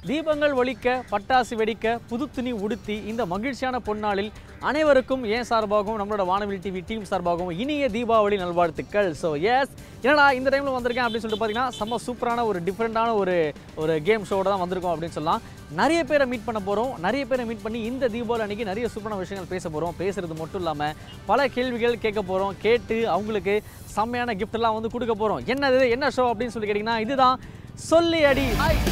தீபங்கள் ஒலிக்க பட்டாசு வெடிக்க புது துணி உடுத்தி இந்த மகிழ்ச்சியான பொன்னாளில் அனைவருக்கும் ஏன் சார்பாகவும் நம்மளோட வானவில் டிவி டீம் சார்பாகவும் இனிய தீபாவளி நல்வாழ்த்துக்கள் ஸோ எஸ் என்னடா இந்த டைமில் வந்திருக்கேன் அப்படின்னு சொல்லிட்டு பார்த்தீங்கன்னா செம்ம சூப்பரான ஒரு டிஃப்ரெண்ட்டான ஒரு ஒரு கேம் ஷோட தான் வந்திருக்கோம் அப்படின்னு சொல்லலாம் நிறைய பேரை மீட் பண்ண போகிறோம் நிறைய பேரை மீட் பண்ணி இந்த தீபாவளி அன்னைக்கு நிறைய சூப்பரான விஷயங்கள் பேச போகிறோம் பேசுறது மட்டும் இல்லாமல் பல கேள்விகள் கேட்க போகிறோம் கேட்டு அவங்களுக்கு செம்மையான கிஃப்ட்லாம் வந்து கொடுக்க போகிறோம் என்னது என்ன ஷோ அப்படின்னு சொல்லி கேட்டிங்கன்னா இதுதான் சொல்லி அடி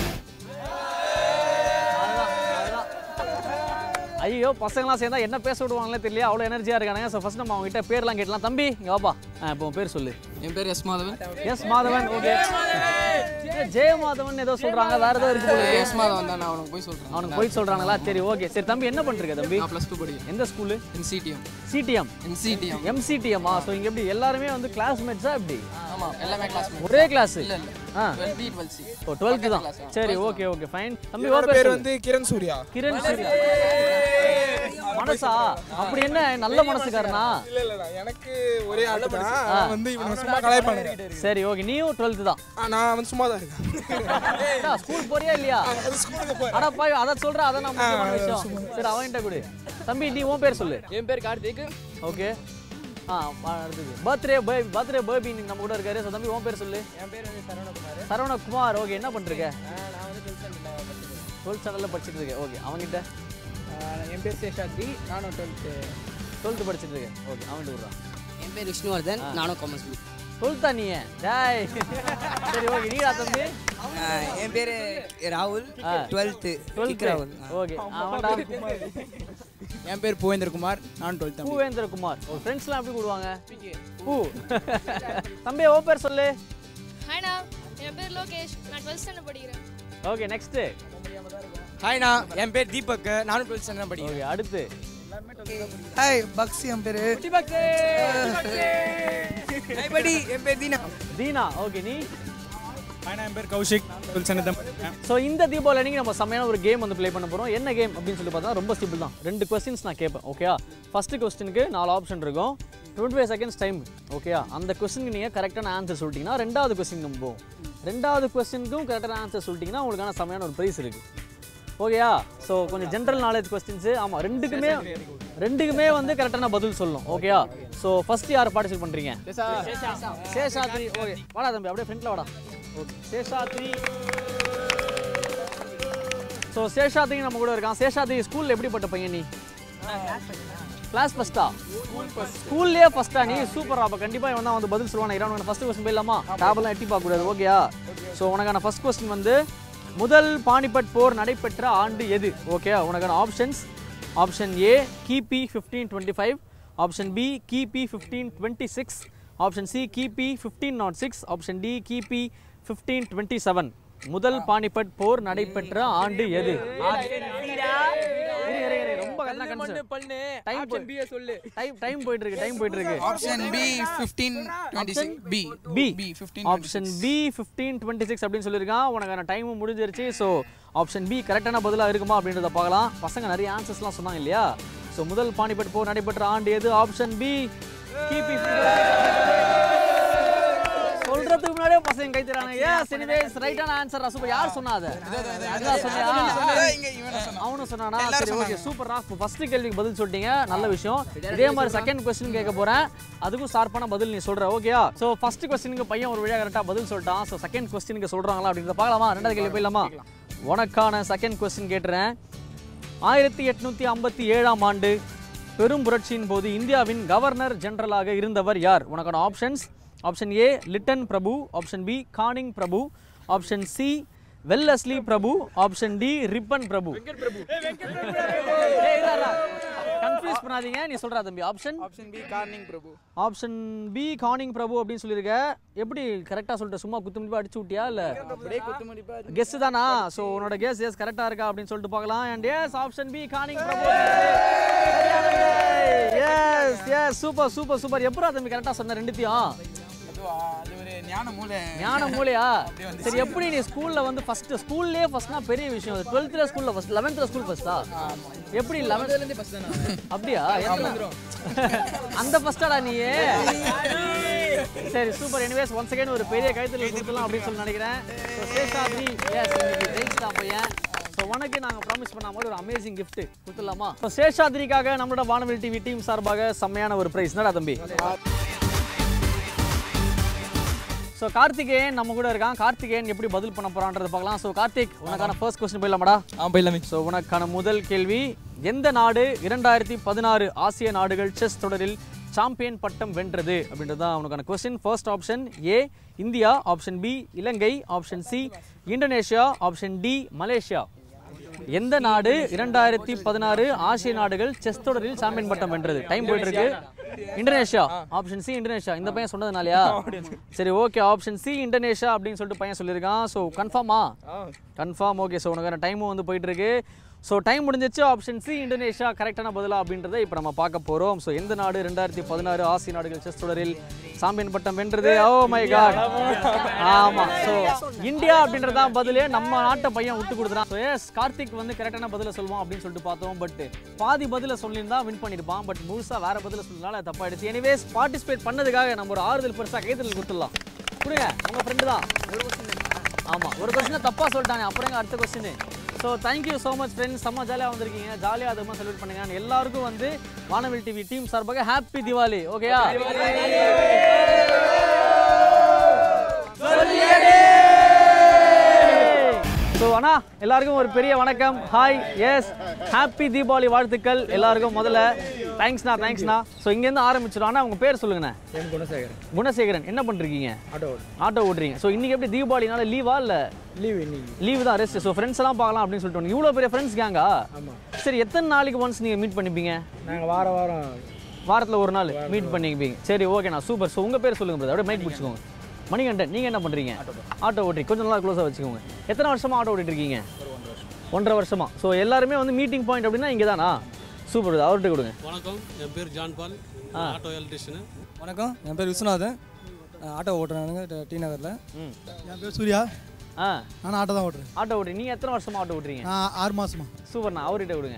ஐயோ பசங்களாம் சேர்ந்தா என்ன பேச விடுவாங்களே தெரியல அவ்வளோ எனர்ஜியாக இருக்காங்க ஸோ ஃபர்ஸ்ட் நம்ம அவங்ககிட்ட பேர்லாம் கேட்டலாம் தம்பி இங்க வாப்பா ஆ இப்போ உன் பேர் சொல்லு என் பேர் S Madhavan S Madhavan okay Jaya Madhavan ஏதோ சொல்றாங்க வேற ஏதோ இருக்கு போல இருக்கு. எஸ் மாதவன் தான் நான் அவனுக்கு போய் சொல்கிறேன் அவனுக்கு போய் சொல்றாங்களா சரி ஓகே சரி தம்பி என்ன பண்ணிருக்க தம்பி நான் ப்ளஸ் டூ படிக்கிறேன் எந்த ஸ்கூலு என்சிடிஎம் சிடிஎம் என்சிடிஎம் எம்சிடிஎம்மா ஸோ இங்க எப்படி எல்லாருமே வந்து கிளாஸ்மேட்ஸா எப்படி ஆமாம் எல்லாமே கிளாஸ் ஒரே கிளாஸ் இல்லை இல்லை ஆ twelve B twelve C oh twelfth தான் சரி ஓகே ஓகே ஃபைன் தம்பி என்னோட ஓ பேர் பேர் வந்து கிரண் சூர்யா கிரண் சூர்யா மனசா அப்படி என்ன நல்ல மனசுக்காரனா இல்ல இல்ல எனக்கு ஒரே ஆட்டு தான் நான் வந்து இவனை சும்மா கலாய்ப்பானுங்க சரி ஓகே நீயும் டுவெல்த்து தான் ஆ, நான் வந்து சும்மா தான் இருக்கேன் ஸ்கூல் போறியா இல்லையா அது ஸ்கூலுக்கு போய் அட பாய் அதை சொல்ற அதான் நான் முக்கியமான விஷயம் சரி அவன்கிட்ட கொடு தம்பி நீ உன் பேர் சொல்லு என் பேர் கார்த்திக் ஓகே ஆ ஆ, அடுத்தது பர்த்டே பேபி பர்த்டே பேபி நம்ம கூட இருக்காரு ஸோ தம்பி உன் பேர் சொல்லு என் பேர் வந்து சரவணகுமார் சரவணகுமார் ஓகே என்ன பண்ணிருக்க நான் வந்து டுவெல்த் ஸ்டாண்டர்ட் டுவெல்த் ஸ்டாண்டர்டில் படிச்சுட்டு இருக்கேன் ஓகே அவன்கிட்ட என் பேர் சேஷாத்ரி நானும் டுவெல்த்து டுவெல்த்து படிச்சுட்டு இருக்கேன் ஓகே அவன்கிட்ட விட்றான் என் பேர் விஷ்ணுவர்தன் நானும் காமர்ஸ் குரூப் டுவெல்த்தா நீ டேய் சரி ஓகே நீடா தம்பி என் பேரு ராகுல் ஆ. டுவெல்த்து டுவெல்த்து ஓகே அவன்டா என் பேர் பூவேந்திரகுமார் நான் டுவெல்த் பூவேந்திர குமார் ஒரு ஃப்ரெண்ட்ஸ்லாம் எப்படி கூடுவாங்க பூ தம்பி ஓ பேர் சொல்லு ஹாய்ண்ணா என் பேர் லோகேஷ் நான் டுவெல்த் ஸ்டாண்டர்ட் படிக்கிறேன் ஓகே நெக்ஸ்ட்டு ஹாய்ண்ணா என் பேர் தீபக் நானும் டுவெல்த் ஸ்டாண்டர்ட் படிக்கிறேன் ஓகே அடுத்து ஹாய் பக்ஸ் என் பேரு படி என் பேர் தீனா தீனா ஓகே நீ ஹாய்ண்ணா என் பேர் கௌஷிக் டுவெல்த் ஸ்டாண்டர்ட் தான் ஸோ இந்த தீபாவளி அன்னைக்கு நம்ம செம்மையான ஒரு கேம் வந்து ப்ளே பண்ண போகிறோம் என்ன கேம் அப்படின்னு சொல்லி பார்த்தா ரொம்ப சிம்பிள் தான் ரெண்டு கொஸ்டின்ஸ் நான் கேட்பேன் ஓகேயா ஃபர்ஸ்ட் கொஸ்டினுக்கு நாலு ஆப்ஷன் இருக்கும் டுவெண்ட்டி ஃபைவ் செகண்ட்ஸ் டைம் ஓகேயா அந்த கொஸ்டினுக்கு நீங்கள் கரெக்டான ஆன்சர் சொல்லிட்டீங்கன்னா ரெண்டாவது கொஸ்டின் நம்ம போவோம் ரெண்டாவது கொஸ்டினுக்கும் கரெக்டான ஆன்சர் சொல்லிட்டீங்கன்னா உங்களுக்கான செம்மையான ஒரு ப்ரைஸ் இருக்குது ஓகேயா ஸோ கொஞ்சம் ஜென்ரல் நாலேஜ் கொஸ்டின்ஸு ஆமாம் ரெண்டுக்குமே ரெண்டுக்குமே வந்து கரெக்டான பதில் சொல்லணும் ஓகேயா ஸோ ஃபர்ஸ்ட் யார் பார்ட்டிசிபேட் பண்ணுறீங்க சேஷாத்ரி ஓகே வாடா தம்பி அப்படியே ஃப்ரெண்ட்ல வாடா ஓகே சேஷாத்ரி ஸோ சேஷாத்ரி நம்ம கூட இருக்கான் சேஷாத்ரி ஸ்கூலில் எப்படிப்பட்ட பையன் நீ கிளாஸ் ஃபஸ்ட்டா ஸ்கூல்லேயே ஃபஸ்ட்டா நீ சூப்பரா அப்போ கண்டிப்பாக இவன் தான் வந்து பதில் சொல்லுவான் இவன் ஃபஸ்ட்டு கொஸ்டின் போயிடலாமா டேபெல்லாம் எட்டி பார்க்கக்கூடாது ஓகேயா ஸோ உனக்கான ஃபர்ஸ்ட் கொஸ்டின் வந்து முதல் பானிபட் போர் நடைபெற்ற ஆண்டு எது ஓகே உனக்கான ஆப்ஷன்ஸ் ஆப்ஷன் ஏ கிபி fifteen twenty five option B கிபி fifteen twenty six option C கிபி fifteen naught six option D கிபி ஃபிஃப்டீன் டுவெண்ட்டி செவன் முதல் பானிபட் போர் நடைபெற்ற ஆண்டு எது இரு, இரு, இரு, ரொம்ப கண்ணா கன்சர்ன் பண்ணு டைம் ஆப்ஷன் பி சொல்லு டைம் டைம் போயிட்டு இருக்கு டைம் போயிட்டு இருக்கு option B fifteen twenty six B B B fifteen option B fifteen twenty six அப்படின்னு சொல்லியிருக்கான் உனக்கான டைமும் முடிஞ்சிருச்சு ஸோ ஆப்ஷன் பி கரெக்டான பதிலாக இருக்குமா அப்படின்றத பார்க்கலாம் பசங்க நிறைய ஆன்சர்ஸ்லாம் சொன்னாங்க இல்லையா ஸோ முதல் பானிபட் போர் நடைபெற்ற ஆண்டு எது ஆப்ஷன் பி கிபி சொல்றதுக்கு முன்னாடியே பசங்க கை தராங்க எஸ் எனிவேஸ் ரைட்டான ஆன்சர் சூப்பர் யார் சொன்னா அதை அதான் சொன்னியா அவனும் சொன்னானா சரி ஓகே சூப்பரா ஃபர்ஸ்ட் கேள்விக்கு பதில் சொல்லிட்டீங்க நல்ல விஷயம் இதே மாதிரி செகண்ட் கொஸ்டின் கேட்க போறேன் அதுக்கும் ஷார்ப்பான பதில் நீ சொல்ற ஓகேயா ஸோ ஃபர்ஸ்ட் கொஸ்டினுக்கு பையன் ஒரு வழியா கரெக்டாக பதில் சொல்லிட்டான் ஸோ செகண்ட் கொஸ்டினுக்கு சொல்றாங்களா அப்படின்றத பார்க்கலாமா ரெண்டாவது கேள்வி போயிடலாமா உனக்கான செகண்ட் கொஸ்டின் கேட்டுறேன் ஆயிரத்தி எட்நூத்தி ஐம்பத்தி ஏழாம் ஆண்டு பெரும் புரட்சியின் போது இந்தியாவின் கவர்னர் ஜெனரலாக இருந்தவர் யார் உனக்கான ஆப்ஷன்ஸ் ஆப்ஷன் ஏ லிட்டன் பிரபு ஆப்ஷன் பி கானிங் பிரபு ஆப்ஷன் சி வெல்லஸ்லி பிரபு ஆப்ஷன் டி ரிப்பன் பிரபு கன்ஃபியூஸ் பண்ணாதீங்க நீ சொல்றா தம்பி ஆப்ஷன் ஆப்ஷன் பி கார்னிங் பிரபு ஆப்ஷன் பி கானிங் பிரபு அப்படின்னு சொல்லியிருக்க எப்படி கரெக்டாக சொல்லிட்டு சும்மா குத்து முடிப்பா அடிச்சு விட்டியா இல்லை அப்படியே குத்து மதிப்பா கெஸ் தானா ஸோ உன்னோட கெஸ் எஸ் கரெக்டாக இருக்கா அப்படின்னு சொல்லிட்டு பார்க்கலாம் and yes option B Canning பிரபு yes yes super super super எப்படா தம்பி கரெக்டாக சொன்ன ரெண்டுத்தையும் அதுவா அது ஒரு ஞான மூளை ஞான மூலையா சரி எப்படி நீ ஸ்கூல்ல வந்து ஃபர்ஸ்ட் ஸ்கூல்லே ஃபர்ஸ்ட்னா பெரிய விஷயம் டுவெல்த்ல ஸ்கூல்ல ஃபர்ஸ்ட் லெவன்த்ல ஸ்கூல் ஃபர்ஸ்டா எப்படி லெவன்த்ல ஃபர்ஸ்ட் தானே அப்படியா எத்தனை? அந்த ஃபர்ஸ்டாடா நீ சரி சூப்பர் எனிவேஸ் ஒன் செகண்ட் ஒரு பெரிய கைத்தறி கொடுக்கலாம் அப்படின்னு சொல்லி நினைக்கிறேன் So, சேஷாத்ரி எஸ் இன்னைக்கு ஜெயிச்சிட்டான் பையன் ஸோ உனக்கு நாங்கள் ப்ராமிஸ் பண்ண மாதிரி ஒரு அமேசிங் gift கொடுத்துடலாமா ஸோ சேஷாத்ரிக்காக நம்மளோட வானவில் டிவி டீம் சார்பாக செம்மையான ஒரு ப்ரைஸ் என்னடா தம்பி ஸோ கார்த்திகேயன் நம்ம கூட இருக்கான் கார்த்திகேயன் எப்படி பதில் பண்ண போறான்றதை பார்க்கலாம் ஸோ கார்த்திக் உனக்கான ஃபர்ஸ்ட் கொஸ்டின் போயிடலாமாடா ஆ போயிடலாமே ஸோ உனக்கான முதல் கேள்வி எந்த நாடு இரண்டாயிரத்தி பதினாறு ஆசிய நாடுகள் செஸ் தொடரில் சாம்பியன் பட்டம் வென்றது அப்படின்றது தான் உனக்கான question first option A India option B Ilangai option C Indonesia option D Malaysia எந்த நாடு இரண்டாயிரத்தி பதினாறு ஆசிய நாடுகள் செஸ் தொடரில் சாம்பியன் பட்டம் வென்றது டைம் போயிட்டு இருக்கு இந்தோனேஷியா ஆப்ஷன் சி இந்தோனேஷியா இந்த பையன் சொன்னதுனாலயா சரி ஓகே ஆப்ஷன் சி இந்தோனேஷியா அப்படின்னு சொல்லிட்டு பையன் சொல்லியிருக்கான் ஸோ கன்ஃபார்மா கன்ஃபார்ம் ஓகே ஸோ உனக்கான டைமும் வந்து போயிட்டு இருக்கு ஸோ டைம் முடிஞ்சிச்சு ஆப்ஷன் சி இந்தோனேஷியா கரெக்டான பதிலா அப்படின்றத இப்போ நம்ம பார்க்க போகிறோம் ஸோ எந்த நாடு ரெண்டாயிரத்தி பதினாறு ஆசிய நாடுகள் செஸ் தொடரில் சாம்பியன் பட்டம் வென்றது ஓ மை காட் ஆமாம் ஸோ இந்தியா அப்படின்றது தான் பதிலே நம்ம நாட்டை பையன் விட்டு கொடுத்துறான் ஸோ எஸ் கார்த்திக் வந்து கரெக்டான பதிலை சொல்லுவான் அப்படின்னு சொல்லிட்டு பார்த்தோம் பட் பாதி பதிலை சொல்லியிருந்தா வின் பண்ணியிருப்பான் பட் முழுசாக வேற பதிலை சொன்னதுனால தப்பாயிடுச்சு எனிவேஸ் பார்ட்டிசிபேட் பண்ணதுக்காக நம்ம ஒரு ஆறுதல் பெருசாக கைத்தல் கொடுத்துடலாம் கொடுங்க உங்கள் ஃப்ரெண்டு தான் ஆமாம் ஒரு கொஸ்டினை தப்பாக சொல்லிட்டாங்க அப்புறம் எங்க அடுத்த question so thank you so much friends செம்ம ஜாலியாக வந்திருக்கீங்க ஜாலியாக அதுமா செலிப்ரேட் பண்ணுங்க And எல்லாருக்கும் வந்து வானவில் டிவி டீம் சார்பாக ஹாப்பி திவாலி ஓகேயா ஸோ அண்ணா எல்லாருக்கும் ஒரு பெரிய வணக்கம் ஹாய் எஸ் ஹாப்பி தீபாவளி வாழ்த்துக்கள் எல்லாருக்கும் முதல்ல தேங்க்ஸ்ண்ணா தேங்க்ஸ்ண்ணா ஸோ இங்கேருந்து ஆரம்பிச்சிடும் அண்ணா உங்கள் பேர் சொல்லுங்கண்ணே என் குணசேகரன் குணசேகரன் என்ன பண்ணுறீங்க ஆட்டோ ஆட்டோ ஓட்டுறீங்க ஸோ இன்னைக்கு எப்படி தீபாவளினால லீவா இல்லை லீவ் இன்னைக்கு லீவு தான் ரெஸ்ட் ஸோ ஃப்ரெண்ட்ஸ் எல்லாம் பார்க்கலாம் அப்படின்னு சொல்லிட்டு வந்தீங்க. இவ்வளோ பெரிய ஃப்ரெண்ட்ஸ் கேங்கா ஆமாம் சரி எத்தனை நாளைக்கு ஒன்ஸ் நீங்கள் மீட் பண்ணிப்பீங்க நாங்கள் வார வாரம் வாரத்தில் ஒரு நாள் மீட் பண்ணிப்பீங்க சரி ஓகேண்ணா சூப்பர் ஸோ உங்கள் பேர் சொல்லுங்க brother. அப்படியே மைக் பிடிச்சிக்கோங்க மணிகண்டன் நீங்கள் என்ன பண்ணுறீங்க ஆட்டோ ஓட்டி கொஞ்சம் நல்லா க்ளோஸாக வச்சுக்கோங்க எத்தனை வருஷமா ஆட்டோ ஓட்டிட்டு இருக்கீங்க ஒன்றரை வருஷமா ஸோ எல்லாருமே வந்து மீட்டிங் பாயிண்ட் அப்படின்னா இங்கே தானா சூப்பர் அவர்கிட்ட கொடுங்க வணக்கம் என் பேர் ஜான் பால் ஆட்டோ எலக்ட்ரிஷியனு வணக்கம் என் பேர் விஸ்வநாதன் ஆட்டோ ஓட்டுறானுங்க டி நகரில் ம் என் பேர் சூர்யா ஆ நான் ஆட்டோ தான் ஓட்டுறேன் ஆட்டோ ஓட்டி நீங்கள் எத்தனை வருஷமா ஆட்டோ ஓட்டுறீங்க நான் ஆறு மாசமா சூப்பர்ண்ணா அவர்கிட்ட கொடுங்க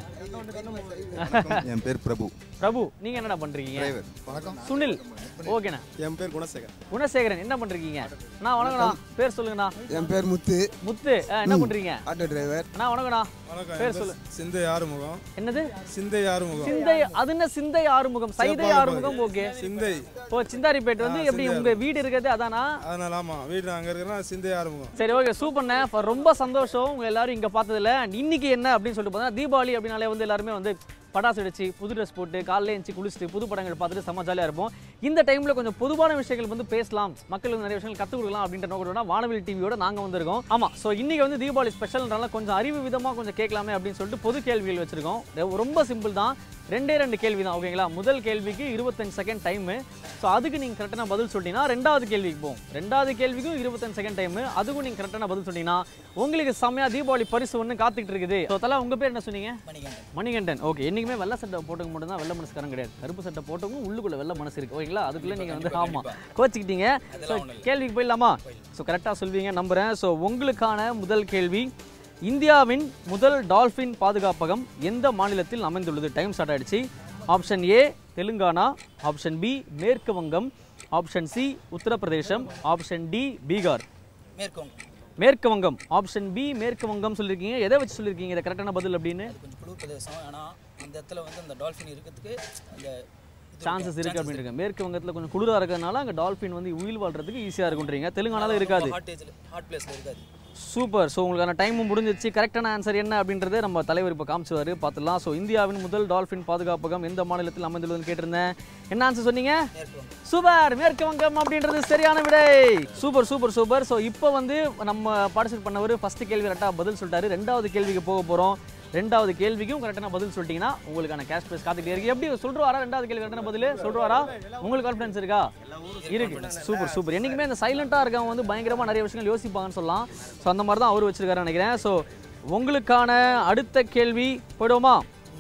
என் பேர் பிரபு பிரபு நீங்கள் என்னடா பண்ணுறீங்க டிரைவர் வணக்கம் சுனில் ஓகேண்ணா என் பேர் குணசேகர் குணசேகரன் என்ன பண்றீங்க அண்ணா வணக்கண்ணா பேர் சொல்லுங்கண்ணா என் பேர் முத்து முத்து ஆ, என்ன பண்றீங்க ஆட்டோ டிரைவர் அண்ணா வணக்கண்ணா வணக்கம் பேர் என் சொல்லு சிந்தை ஆறுமுகம் என்னது சிந்தை ஆறுமுகம் சிந்தை அது என்ன சிந்தை ஆறுமுகம் சைதை ஆறுமுகம் ஓகே சிந்தை ஓ சிந்தாரிப்பேட் வந்து எப்படி உங்க வீடு இருக்கிறது அதானா அதனால ஆமா வீடு அங்க இருக்கிறனா சிந்தை ஆறுமுகம் சரி ஓகே சூப்பர்ண்ணே இப்போ ரொம்ப சந்தோஷம் உங்க எல்லாரும் இங்க பார்த்ததுல And இன்னைக்கு என்ன அப்படின்னு சொல்லிட்டு பார்த்தா தீபாவளி அப்படின்னாலே வந்து எல்லாருமே வந்து பட்டாசு அடிச்சு புது ட்ரெஸ் போட்டு காலையில எழுந்துச்சு குளிச்சுட்டு புது படங்கள் பார்த்துட்டு செம்ம ஜாலியாக இருப்போம் இந்த டைமில் கொஞ்சம் பொதுவான விஷயங்கள் வந்து பேசலாம் மக்களுக்கு நிறைய விஷயங்கள் கற்றுக் கொடுக்கலாம் அப்படின்ற நோக்கத்தோட வானவில் டிவியோட நாங்கள் வந்திருக்கோம் ஆமாம் ஸோ இன்னைக்கு வந்து தீபாவளி ஸ்பெஷல்னால கொஞ்சம் அறிவு விதமாக கொஞ்சம் கேட்கலாமே அப்படின்னு சொல்லிட்டு பொது கேள்விகள் வச்சிருக்கோம் ரெ- ரொம்ப சிம்பிள் தான் ரெண்டே ரெண்டு கேள்வி தான் ஓகேங்களா முதல் கேள்விக்கு இருபத்தஞ்சு செகண்ட் டைமு ஸோ அதுக்கு நீங்கள் கரெக்டான பதில் சொல்லிட்டீங்கன்னா ரெண்டாவது கேள்விக்கு போகும் ரெண்டாவது கேள்விக்கும் இருபத்தஞ்சு செகண்ட் டைமு அதுக்கும் நீங்கள் கரெக்டான பதில் சொன்னீங்கன்னா உங்களுக்கு செம்மையா தீபாவளி பரிசு ஒன்று காத்துக்கிட்டு இருக்குது ஸோ தலா உங்கள் பேர் என்ன சொன்னீங்க மணிகண்டன் ஓகே என்னைக்குமே வெள்ளை சட்டை போட்டவங்க மட்டும் தான் வெள்ளை மனசுக்காரன் கிடையாது கருப்பு சட்டை போட்டவங்க உள்ளுக்குள்ள வெள்ளை மனசு இருக்கு ஓகேங்களா அதுக்குள்ளே நீங்கள் வந்து ஆமாம் கோச்சிக்கிட்டீங்க ஸோ கேள்விக்கு போயிடலாமா ஸோ கரெக்டாக சொல்வீங்க நம்புகிறேன் ஸோ உங்களுக்கான முதல் கேள்வி இந்தியாவின் முதல் டால்ஃபின் பாதுகாப்பகம் எந்த மாநிலத்தில் அமைந்துள்ளது டைம் ஸ்டார்ட் ஆயிடுச்சு option A Telangana option B மேற்கு வங்கம் option C Uttar Pradesh option D Bihar மேற்கோங்க மேற்கு வங்கம் ஆப்ஷன் பி மேற்கு வங்கம் சொல்லியிருக்கீங்க எதை வச்சு சொல்லியிருக்கீங்க இதை கரெக்டான பதில் அப்படின்னு கொஞ்சம் குழு பிரதேசம் ஆனால் அந்த இடத்துல வந்து அந்த டால்ஃபின் இருக்கிறதுக்கு அந்த இது சான்சஸ் இருக்கு அப்படின்றீங்க மேற்கு வங்கத்தில் கொஞ்சம் குளிராக இருக்கிறதுனால அங்கே டால்ஃபின் வந்து உயிர் வாழ்றதுக்கு ஈஸியாக இருக்குன்றீங்க தெலுங்கானால இருக்காது ஹாட் ஏஜில் ஹாட் பிளேஸில் இருக்காது சூப்பர் ஸோ உங்களுக்கான டைமும் முடிஞ்சிச்சு கரெக்டான ஆன்சர் என்ன அப்படின்றத நம்ம தலைவர் இப்போ காமிச்சுவாரு பார்த்துடலாம் ஸோ இந்தியாவின் முதல் டால்ஃபின் பாதுகாப்பகம் எந்த மாநிலத்தில் அமைந்துள்ளதுன்னு கேட்டிருந்தேன் என்ன ஆன்சர் சொன்னீங்க சூப்பர் மேற்கு வங்கம் அப்படின்றது சரியான விடை சூப்பர் சூப்பர் சூப்பர் ஸோ இப்போ வந்து நம்ம பார்ட்டிசிபேட் பண்ணவர் ஃபர்ஸ்ட் கேள்வி கரெக்டாக பதில் சொல்லிட்டாரு ரெண்டாவது கேள்விக்கு போக போகிறோம் ரெண்டாவது கேள்விக்கும் கரெக்டான பதில் சொல்லிட்டீங்கன்னா உங்களுக்கான கேஷ் ப்ரைஸ் காத்துக்கிட்டே இருக்கு எப்படி சொல்றாரா ரெண்டாவது கேள்வி கரெக்டான பதில் சொல்றாரா உங்களுக்கு கான்ஃபிடன்ஸ் இருக்கா இருக்கு சூப்பர் சூப்பர் என்னைக்குமே இந்த சைலண்டா இருக்கவங்க வந்து பயங்கரமா நிறைய விஷயங்கள் யோசிப்பாங்கன்னு சொல்லலாம் ஸோ அந்த மாதிரி தான் அவர் வச்சிருக்காரு நினைக்கிறேன் ஸோ உங்களுக்கான அடுத்த கேள்வி போயிடுவோமா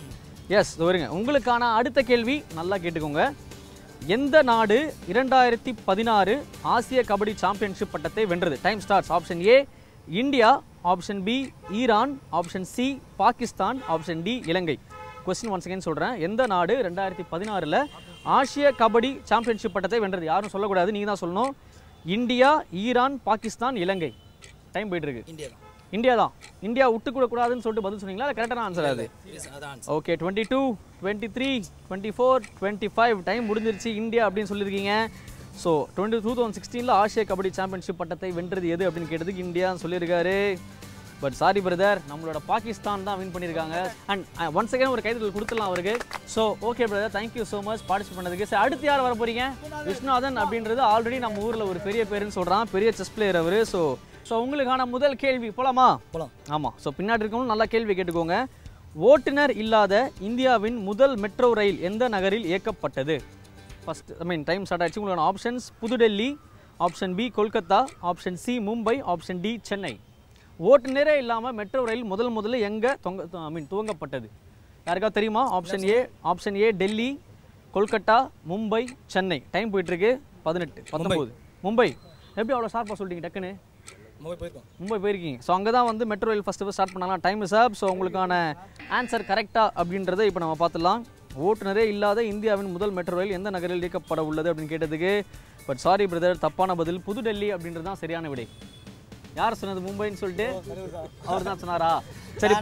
எஸ் வருங்க உங்களுக்கான அடுத்த கேள்வி நல்லா கேட்டுக்கோங்க எந்த நாடு இரண்டாயிரத்தி பதினாறு ஆசிய கபடி சாம்பியன்ஷிப் பட்டத்தை வென்றது time starts option A India option B Iran option C Pakistan option D Ilangai question one second சொல்கிறேன் எந்த நாடு ரெண்டாயிரத்தி பதினாறில் ஆசிய கபடி சாம்பியன்ஷிப் பட்டத்தை வென்றது யாரும் சொல்லக்கூடாது நீங்கள் தான் சொல்லணும் India Iran Pakistan Ilangai time போயிட்டு இருக்கு இந்தியா தான் இந்தியா தான் இந்தியா விட்டு கூட கூடாதுன்னு சொல்லிட்டு பதில் சொன்னீங்களா அது கரெக்டான ஆன்சர் அது Yes, அதான் okay twenty two twenty three twenty four twenty five time முடிஞ்சிருச்சு இந்தியா அப்படின்னு சொல்லியிருக்கீங்க ஸோ டுவெண்ட்டி டூ தௌசண்ட் சிக்ஸ்டீனில் ஆசிய கபடி சாம்பியன்ஷிப் பட்டத்தை வென்றது எது அப்படின்னு கேட்டதுக்கு இந்தியான்னு சொல்லியிருக்காரு பட் சாரி பிரதர் நம்மளோட பாகிஸ்தான் தான் வின் பண்ணியிருக்காங்க அண்ட் ஒன் செகண்ட் ஒரு கைதல் கொடுத்துடலாம் அவருக்கு so okay brother thank you so much participate பண்ணதுக்கு சரி அடுத்து யார் வர போறீங்க விஸ்வநாதன் அப்படின்றது ஆல்ரெடி நம்ம ஊரில் ஒரு பெரிய பேருன்னு சொல்கிறான் பெரிய செஸ் பிளேயர் அவர் ஸோ ஸோ உங்களுக்கான முதல் கேள்வி போலாமா போலாம். ஆமாம் ஸோ பின்னாடி இருக்கவங்களும் நல்லா கேள்வி கேட்டுக்கோங்க ஓட்டுநர் இல்லாத இந்தியாவின் முதல் மெட்ரோ ரயில் எந்த நகரில் இயக்கப்பட்டது first I mean time start ஆயிடுச்சு உங்களுக்கான options Pudhu Delhi option B Kolkata option C Mumbai option D Chennai ஓட்டுநரே இல்லாமல் மெட்ரோ ரயில் முதல் முதல்ல எங்கே தொங்க ஐ மீன் துவங்கப்பட்டது யாருக்காவது தெரியுமா option A option A Delhi Kolkata Mumbai Chennai time போயிட்டுருக்கு பதினெட்டு பத்தொம்போது மும்பை எப்படி அவ்வளோ ஷார்ப்பாக சொல்லிட்டீங்க டக்குன்னு மும்பை போயிருக்கோம் மும்பை போயிருக்கீங்க ஸோ அங்கே தான் வந்து மெட்ரோ ரயில் ஃபஸ்ட்டு ஸ்டார்ட் பண்ணலாம் டைம் இஸ் அப் ஸோ உங்களுக்கான ஆன்சர் கரெக்டாக அப்படின்றத இப்போ நம்ம பார்த்துடலாம் ஓட்டுநரே இல்லாத இந்தியாவின் முதல் மெட்ரோ ரயில் எந்த நகரில் இயக்கப்பட உள்ளது அப்படின்னு கேட்டதுக்கு பட் சாரி பிரதர் தப்பான பதில் புதுடெல்லி அப்படின்றது தான் சரியான விடை யார் சொன்னது மும்பைன்னு சொல்லிட்டு அவர் தான் சொன்னாரா சரி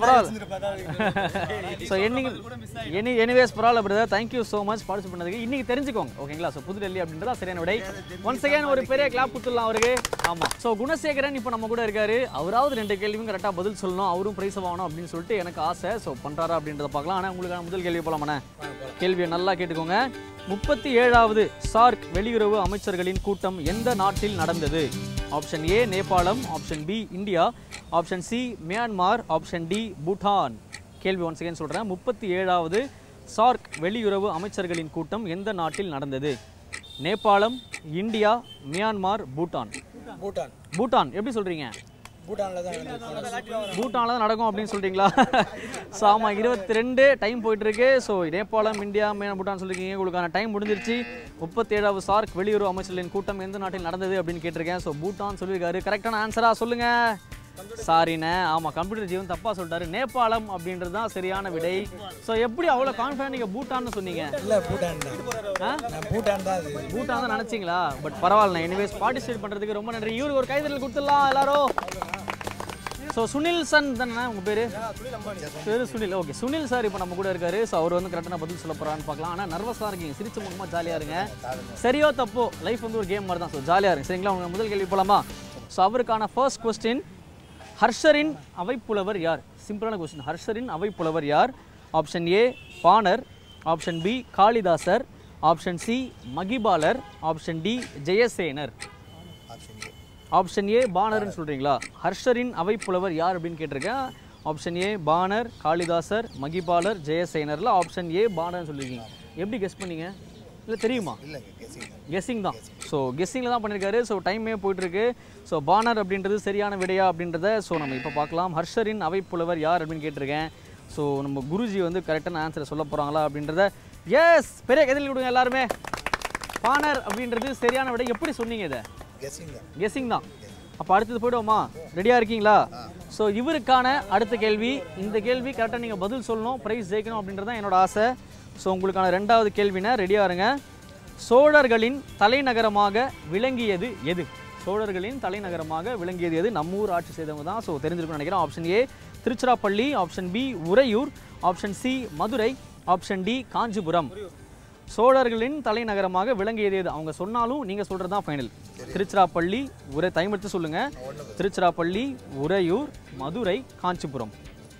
பரவாயில்ல ஸோ என்னைக்கு எனி எனிவேஸ் பரவாயில்ல brother thank you so much participate பண்ணதுக்கு இன்னைக்கு தெரிஞ்சுக்கோங்க ஓகேங்களா ஸோ புதுடெல்லி அப்படின்றதா சரியான விடை ஒன்ஸ் அகேன் ஒரு பெரிய கிளாப் கொடுத்துடலாம் அவருக்கு ஆமாம் ஸோ குணசேகரன் இப்போ நம்ம கூட இருக்காரு அவராவது ரெண்டு கேள்வியும் கரெக்டாக பதில் சொல்லணும் அவரும் பிரைஸ் வாங்கணும் அப்படின்னு சொல்லிட்டு எனக்கு ஆசை ஸோ பண்ணுறாரா அப்படின்றத பார்க்கலாம் ஆனால் உங்களுக்கான முதல் கேள்வி போலாமாண்ணே கேள்வியை நல்லா கேட்டுக்கோங்க முப்பத்தி ஏழாவது சார்க் வெளியுறவு அமைச்சர்களின் கூட்டம் எந்த நாட்டில் நடந்தது option A Nepalam option B India option C Myanmar option D Bhutan கேள்வி ஒன் செகண்ட் சொல்கிறேன் முப்பத்தி ஏழாவது சார்க் வெளியுறவு அமைச்சர்களின் கூட்டம் எந்த நாட்டில் நடந்தது நேபாளம் இந்தியா மியான்மார் பூட்டான் பூட்டான் பூட்டான் எப்படி சொல்கிறீங்க பூட்டானில் தான் நடந்தது. பூட்டானில் தான் நடக்கும் அப்படின்னு சொல்கிறீங்களா ஸோ ஆமாம் இருபத்தி ரெண்டு டைம் போயிட்டுருக்கு ஸோ நேபாளம் இந்தியா மேன் பூட்டான் சொல்லியிருக்கீங்க உங்களுக்கான டைம் முடிஞ்சிருச்சு முப்பத்தேழாவது சார்க் வெளியுறவு அமைச்சர்களின் கூட்டம் எந்த நாட்டில் நடந்தது அப்படின்னு கேட்டிருக்கேன் ஸோ பூட்டான் சொல்லியிருக்காரு கரெக்டான ஆன்சராக சொல்லுங்கள் சாரிண்ணே ஆமாம் கம்ப்யூட்டர் ஜீவன் தப்பாக சொல்லிட்டாரு நேபாளம் அப்படின்றது தான் சரியான விடை ஸோ எப்படி அவ்வளோ கான்ஃபிடன்ட் நீங்கள் பூட்டான்னு சொன்னீங்க இல்லை பூட்டான் தான் ஆ நான் பூட்டான் தான் அது பூட்டான் தான் நினச்சிங்களா பட் பரவாயில்ல எனிவேஸ் பார்ட்டிசிபேட் பண்ணுறதுக்கு ரொம்ப நன்றி இவருக்கு ஒரு கைதறல் கொடுத்துடலாம் எல்லாரும் ஸோ சுனில் சன் தானே உங்கள் பேர் பேர் சுனில் ஓகே சுனில் சார் இப்போ நம்ம கூட இருக்காரு ஸோ அவர் வந்து கரெக்டாக பதில் சொல்ல போகிறான்னு பார்க்கலாம் ஆனால் நர்வஸாக இருக்கீங்க சிரிச்ச முகமாக ஜாலியாக இருங்க சரியோ தப்போ லைஃப் வந்து ஒரு கேம் மாதிரி தான் ஸோ ஜாலியாக இருங்க சரிங்களா உங்க முதல் கேள்வி போலாமா ஸோ அவருக்கான ஃபர்ஸ்ட் கொஸ்டின் ஹர்ஷரின் அவைப்புலவர் யார் சிம்பிளான கொஸ்டின் ஹர்ஷரின் அவைப்புலவர் யார் option A Banar option B Kalidasar option C Mahipalar option D Jayasenar option A பானர்னு சொல்கிறீங்களா ஹர்ஷரின் அவைப்புலவர் யார் அப்படின்னு கேட்டிருக்கேன் ஆப்ஷன் ஏ பானர் காளிதாசர் மகிபாலர் ஜெயசேனரில் ஆப்ஷன் ஏ பானர்னு சொல்லியிருக்கீங்க எப்படி கெஸ் பண்ணீங்க இல்லை தெரியுமா கெஸ்ஸிங் தான் ஸோ கெஸ்ஸிங்கில் தான் பண்ணியிருக்காரு ஸோ டைமே போயிட்டுருக்கு ஸோ பானர் அப்படின்றது சரியான விடையா அப்படின்றத ஸோ நம்ம இப்போ பார்க்கலாம் ஹர்ஷரின் அவைப்புலவர் யார் அப்படின்னு கேட்டிருக்கேன் ஸோ நம்ம குருஜி வந்து கரெக்டான ஆன்சரை சொல்ல போகிறாங்களா அப்படின்றத எஸ் பெரிய கதில் கொடுங்க எல்லாருமே பானர் அப்படின்றது சரியான விடை எப்படி சொன்னீங்க இதை கெஸ்ஸிங் தான் அப்போ அடுத்தது போயிடுவோமா ரெடியாக இருக்கீங்களா ஸோ இவருக்கான அடுத்த கேள்வி இந்த கேள்வி கரெக்டாக நீங்கள் பதில் சொல்லணும் ப்ரைஸ் ஜெயிக்கணும் அப்படின்றது தான் என்னோட ஆசை ஸோ உங்களுக்கான ரெண்டாவது கேள்வினா ரெடியாக இருங்க சோழர்களின் தலைநகரமாக விளங்கியது எது சோழர்களின் தலைநகரமாக விளங்கியது எது நம்ம ஊர் ஆட்சி செய்தவங்க தான் ஸோ தெரிஞ்சிருக்கும்னு நினைக்கிறேன் option A Tiruchirappalli option B Uraiyur option C Madurai option D Kanchipuram சோழர்களின் தலைநகரமாக விளங்கியது எது அவங்க சொன்னாலும் நீங்கள் சொல்கிறது தான் ஃபைனல் திருச்சிராப்பள்ளி உரை டைம் எடுத்து சொல்லுங்கள் திருச்சிராப்பள்ளி உறையூர் மதுரை காஞ்சிபுரம்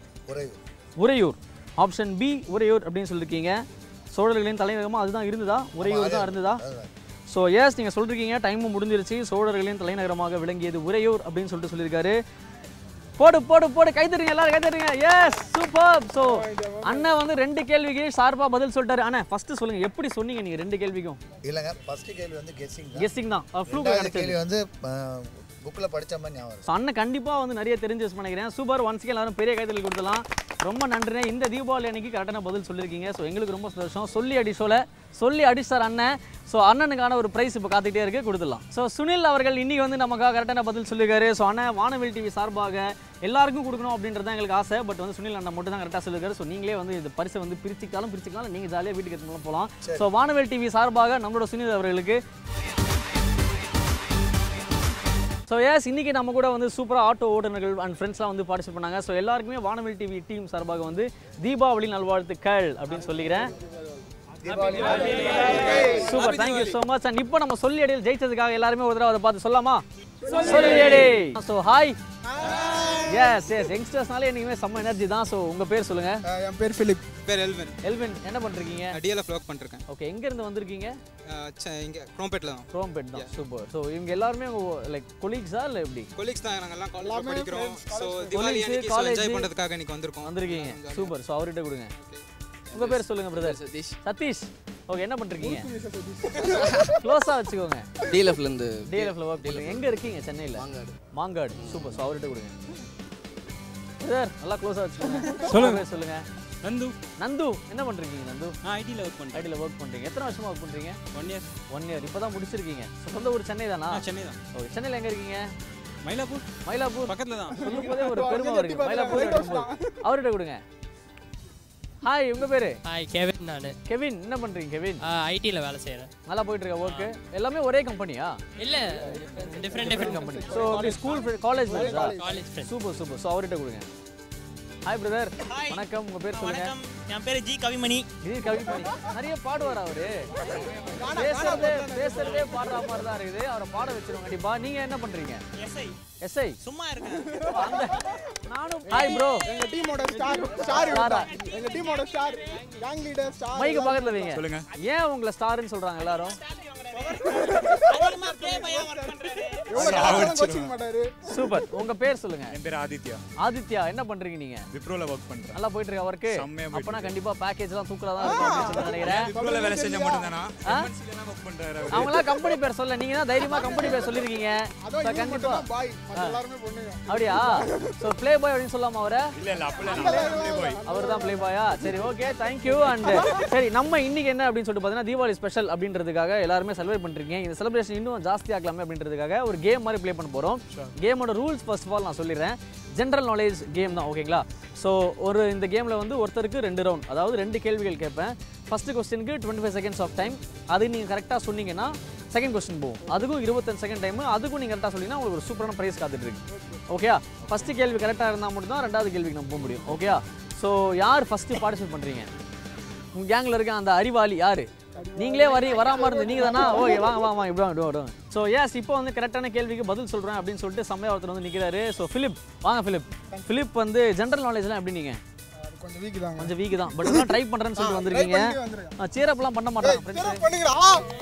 உறையூர் ஆப்ஷன் பி உறையூர் அப்படின்னு சொல்லியிருக்கீங்க சோழர்களின் தலைநகரமாக அதுதான் இருந்ததா உறையூர் தான் இருந்ததா ஸோ எஸ் நீங்கள் சொல்லிருக்கீங்க டைமும் முடிஞ்சிருச்சு சோழர்களின் தலைநகரமாக விளங்கியது உறையூர் அப்படின்னு சொல்லிட்டு சொல்லியிருக்காரு போடு போடு போடு கை தருங்க எல்லாரும் கை தருங்க எஸ் சூப்பர் ஸோ அண்ணன் வந்து ரெண்டு கேள்விக்கு ஷார்ப்பாக பதில் சொல்லிட்டாரு அண்ணா ஃபர்ஸ்ட் சொல்லுங்க எப்படி சொன்னீங்க நீங்க ரெண்டு கேள்விக்கும் இல்லைங்க ஃபர்ஸ்ட் கேள்வி வந்து கெஸ்ஸிங் தான் கெஸ்ஸிங் தான் ஃப்ளூக் ரெண்டாவது கிடைச்சது கேள்வி வந்து புக்கில் படிச்ச மாதிரி ஞாபகம் இருக்கு. ஸோ அண்ணன் கண்டிப்பாக வந்து நிறைய தெரிஞ்சு யூஸ் பண்ணிக்கிறேன் சூப்பர் ஒன்ஸ் எல்லாரும் பெரிய கைத்தறி கொடுத்தலாம் ரொம்ப நன்றிண்ணே இந்த தீபாவளி அன்னைக்கு கரெக்டான பதில் சொல்லியிருக்கீங்க ஸோ எங்களுக்கு ரொம்ப சந்தோஷம் சொல்லி அடி சொல்ல சொல்லி அடிச்சார் அண்ணன் ஸோ அண்ணனுக்கான ஒரு ப்ரைஸ் இப்போ காத்துக்கிட்டே இருக்கு கொடுத்துடலாம் ஸோ சுனில் அவர்கள் இன்னைக்கு வந்து நமக்காக கரெக்டான பதில் சொல்லியிருக்காரு ஸோ அண்ணன் வானவில் டிவி சார்பாக எல்லாருக்கும் கொடுக்கணும் அப்படின்றது தான் எங்களுக்கு ஆசை பட் வந்து சுனில் அண்ணன் மட்டும் தான் கரெக்டாக சொல்லியிருக்காரு ஸோ நீங்களே வந்து இந்த பரிசை வந்து பிரிச்சுக்காலும் பிரிச்சுக்கலாம் நீங்கள் ஜாலியாக வீட்டுக்கு எடுத்துன்னு போகலாம் ஸோ வானவில் டிவி சார்பாக நம்மளோட சுனில் அவர்களுக்கு ஸோ எஸ் இன்னைக்கு நம்ம கூட வந்து சூப்பராக ஆட்டோ ஓட்டுநர்கள் அண்ட் ஃப்ரெண்ட்ஸ்லாம் வந்து பார்ட்டிசிபேட் பண்ணாங்க ஸோ எல்லாருக்குமே வானவில் டிவி டீம் சார்பாக வந்து தீபாவளி நல்வாழ்த்துக்கள் அப்படின்னு சொல்லிக்கிறேன் super thank you so much and இப்போ நம்ம சொல்லி அடியில் ஜெயிச்சதுக்காக எல்லாருமே ஒரு தடவை அதை பார்த்து சொல்லாமா சொல்லி அடி ஸோ ஹாய் எஸ் எஸ் யங்ஸ்டர்ஸ்னாலே என்னைக்குமே செம்ம எனர்ஜி தான் ஸோ உங்கள் பேர் சொல்லுங்கள் என் பேர் பிலிப் பேர் எல்வன் எல்வின் என்ன பண்ணுறீங்க டிஎல்எஃப் ஒர்க் பண்ணிருக்கேன் ஓகே எங்கேருந்து வந்திருக்கீங்க இங்கே குரோம்பேட்டில் தான் குரோம்பேட் தான் சூப்பர் ஸோ இவங்க எல்லாருமே லைக் கொலீக்ஸா இல்லை எப்படி கொலீக்ஸ் தான் நாங்கள் எல்லாம் காலேஜ் படிக்கிறோம் ஸோ Colleagues, தீபாவளி அன்னைக்கு college. என்ஜாய் பண்ணுறதுக்காக இன்னைக்கு வந்திருக்கோம் வந்திருக்கீங்க சூப்பர் ஸோ அவர்கிட்ட கொடுங்க உங்கள் பேர் சொல்லுங்க பிரதர் சதீஷ் சதீஷ் ஓகே என்ன பண்ணுறீங்க க்ளோஸாக வச்சுக்கோங்க டிஎல்எஃப்லேருந்து டிஎல்எஃப்ல ஒர்க் பண்ணுறீங்க எங்கே இருக்கீங்க சென்னையில் மாங்காடு மாங்காடு சூப்பர் ஸோ அவர்கிட்ட கொடுங்க பிரதர் நல்லா க்ளோஸாக வச்சுக்கோங்க சொல்லுங்க. பேர் சொல்லுங்க நந்து நந்து என்ன பண்ணுறீங்க நந்து நான் ஐடியில் ஒர்க் பண்ணுறேன் ஐடியில் ஒர்க் பண்ணுறீங்க எத்தனை வருஷமா ஒர்க் பண்ணுறீங்க ஒன் இயர் ஒன் இயர் இப்போ தான் முடிச்சிருக்கீங்க So, சொந்த ஊர் சென்னை தானா சென்னை தான் ஓகே சென்னையில் எங்கே இருக்கீங்க மயிலாப்பூர் மயிலாப்பூர் பக்கத்தில் தான் சொல்லும் போதே ஒரு பெருமை வருது மயிலாப்பூர் இருக்கும்போது. அவர்கிட்ட கொடுங்க ஹாய் உங்க பேரு ஹாய் கெவின் நான் கெவின் என்ன பண்றீங்க கெவின் ஐடியில் வேலை செய்கிறேன் நல்லா போயிட்டு இருக்க ஒர்க்கு எல்லாமே ஒரே கம்பெனியா இல்லை டிஃப்ரெண்ட் டிஃப்ரெண்ட் கம்பெனி ஸோ அப்படி ஸ்கூல் காலேஜ் ஃப்ரெண்ட்ஸா college friend super super so அவர்கிட்ட கொடுங்க ஹாய் பிரதர் வணக்கம் உங்க பேர் சொல்லுங்க என் பேர் ஜி கவிமணி இது கவிமணி நிறைய பாடுவார் அவரு பேசுறதே பேசுறதே பாடுற மாதிரி தான் இருக்குது அவரை பாட வச்சிருவோம் கண்டிப்பா நீங்க என்ன பண்றீங்க எஸ்ஐ எஸ்ஐ சும்மா இருக்கேன் அந்த நானும் ஹாய் ப்ரோ எங்க டீமோட ஸ்டார் ஸ்டார் Star ஆ? எங்க டீமோட ஸ்டார் கேங் லீடர் ஸ்டார் மைக்கு பக்கத்துல வைங்க சொல்லுங்க. ஏன் உங்களை ஸ்டார்னு சொல்றாங்க எல்லாரும் எவ்வளவு கோச்சிங் மாட்டாரு சூப்பர் உங்க பேர் சொல்லுங்க என் பேர் ஆதித்யா ஆதித்யா என்ன பண்றீங்க நீங்க விப்ரோவில் ஒர்க் பண்ணுறேன் நல்லா போயிட்டு இருக்க ஒர்க்கு செம்மையா போயிட்டு அப்பனா கண்டிப்பா பேக்கேஜ் எல்லாம் தூக்கலா தான் இருக்கும் அப்படின்னு சொல்லி நினைக்கிறேன் விப்ரோவில் வேலை செஞ்ச மட்டும்தானா ஆ? எம்என்சிலாம் ஒர்க் பண்ணுறாரு அவங்களாம் கம்பெனி பேர் சொல்ல நீங்க தான் தைரியமா கம்பெனி பேர் சொல்லிருக்கீங்க அதுவும் So, இவங்க கண்டிப்பா மட்டும் தான் பாய் மத்த எல்லாருமே பொண்ணுங்க அப்படியா சோ ப்ளே பாய் அப்படின்னு சொல்லாமா அவரை இல்லை இல்லை அப்பெல்லாம் நான் போய் அவர் தான் ப்ளே பாயா சரி ஓகே தேங்க்யூ அண்ட் சரி நம்ம இன்னைக்கு என்ன அப்படின்னு சொல்லிட்டு பார்த்தீங்கன்னா தீபாவளி ஸ்பெஷல் அப்படின்றதுக்காக எல்லாருமே செலிப்ரேட் பண்ணிருக்கீங்க இந்த செலிப்ரேஷன் இன்னும் ஜாஸ்தி ஆக்கலாமே அப்படின்றதுக்காக ஒரு கேம் மாதிரி ப்ளே பண்ண போகிறோம் கேமோட ரூல்ஸ் ஃபர்ஸ்ட் ஆஃப் ஆல் நான் சொல்லிடுறேன் ஜென்ரல் நாலேஜ் கேம் தான் ஓகேங்களா ஸோ ஒரு இந்த கேமில் வந்து ஒருத்தருக்கு ரெண்டு ரவுண்ட் அதாவது ரெண்டு கேள்விகள் கேட்பேன் ஃபர்ஸ்ட் கொஸ்டினுக்கு twenty five seconds of time அது நீங்கள் கரெக்டாக சொன்னீங்கன்னா செகண்ட் கொஸ்டின் போகும் அதுக்கும் இருபத்தஞ்சு செகண்ட் டைம் அதுக்கும் நீங்கள் கரெக்டாக சொன்னீங்கன்னா உங்களுக்கு ஒரு சூப்பரான ப்ரைஸ் காத்துட்டு இருக்கு ஓகேயா ஃபஸ்ட்டு கேள்வி கரெக்டாக இருந்தால் மட்டும் தான் ரெண்டாவது கேள்விக்கு நம்ம போக முடியும் ஓகேயா ஸோ யார் ஃபஸ்ட்டு பார்ட்டிசிபேட் பண்ணுறீங்க உங்கள் கேங்கில் இருக்க அந்த அறிவாளி யார் நீங்களே வரி வராமல் இருந்து நீங்கள் தானா ஓகே வாங்க வாங்க வாங்க இப்படி வாங்க இப்படி வாங்க ஸோ எஸ் இப்போ வந்து கரெக்டான கேள்விக்கு பதில் சொல்கிறேன் அப்படின்னு சொல்லிட்டு செம்மையா ஒருத்தர் வந்து நிற்கிறாரு ஸோ ஃபிலிப் வாங்க ஃபிலிப் ஃபிலிப் வந்து ஜென்ரல் நாலேஜ்லாம் எப்படி நீங்கள் அது கொஞ்சம் வீக் தாங்க கொஞ்சம் வீக் தான் பட் எல்லாம் ட்ரை பண்ணுறேன்னு சொல்லிட்டு வந்திருக்கீங்க பண்ணிட்டு வந்திருக்கேன். சீரப்லாம் பண்ண மாட்டாங்க ஃப்ரெண்ட்ஸ் சரி, பண்ணிக்கிறா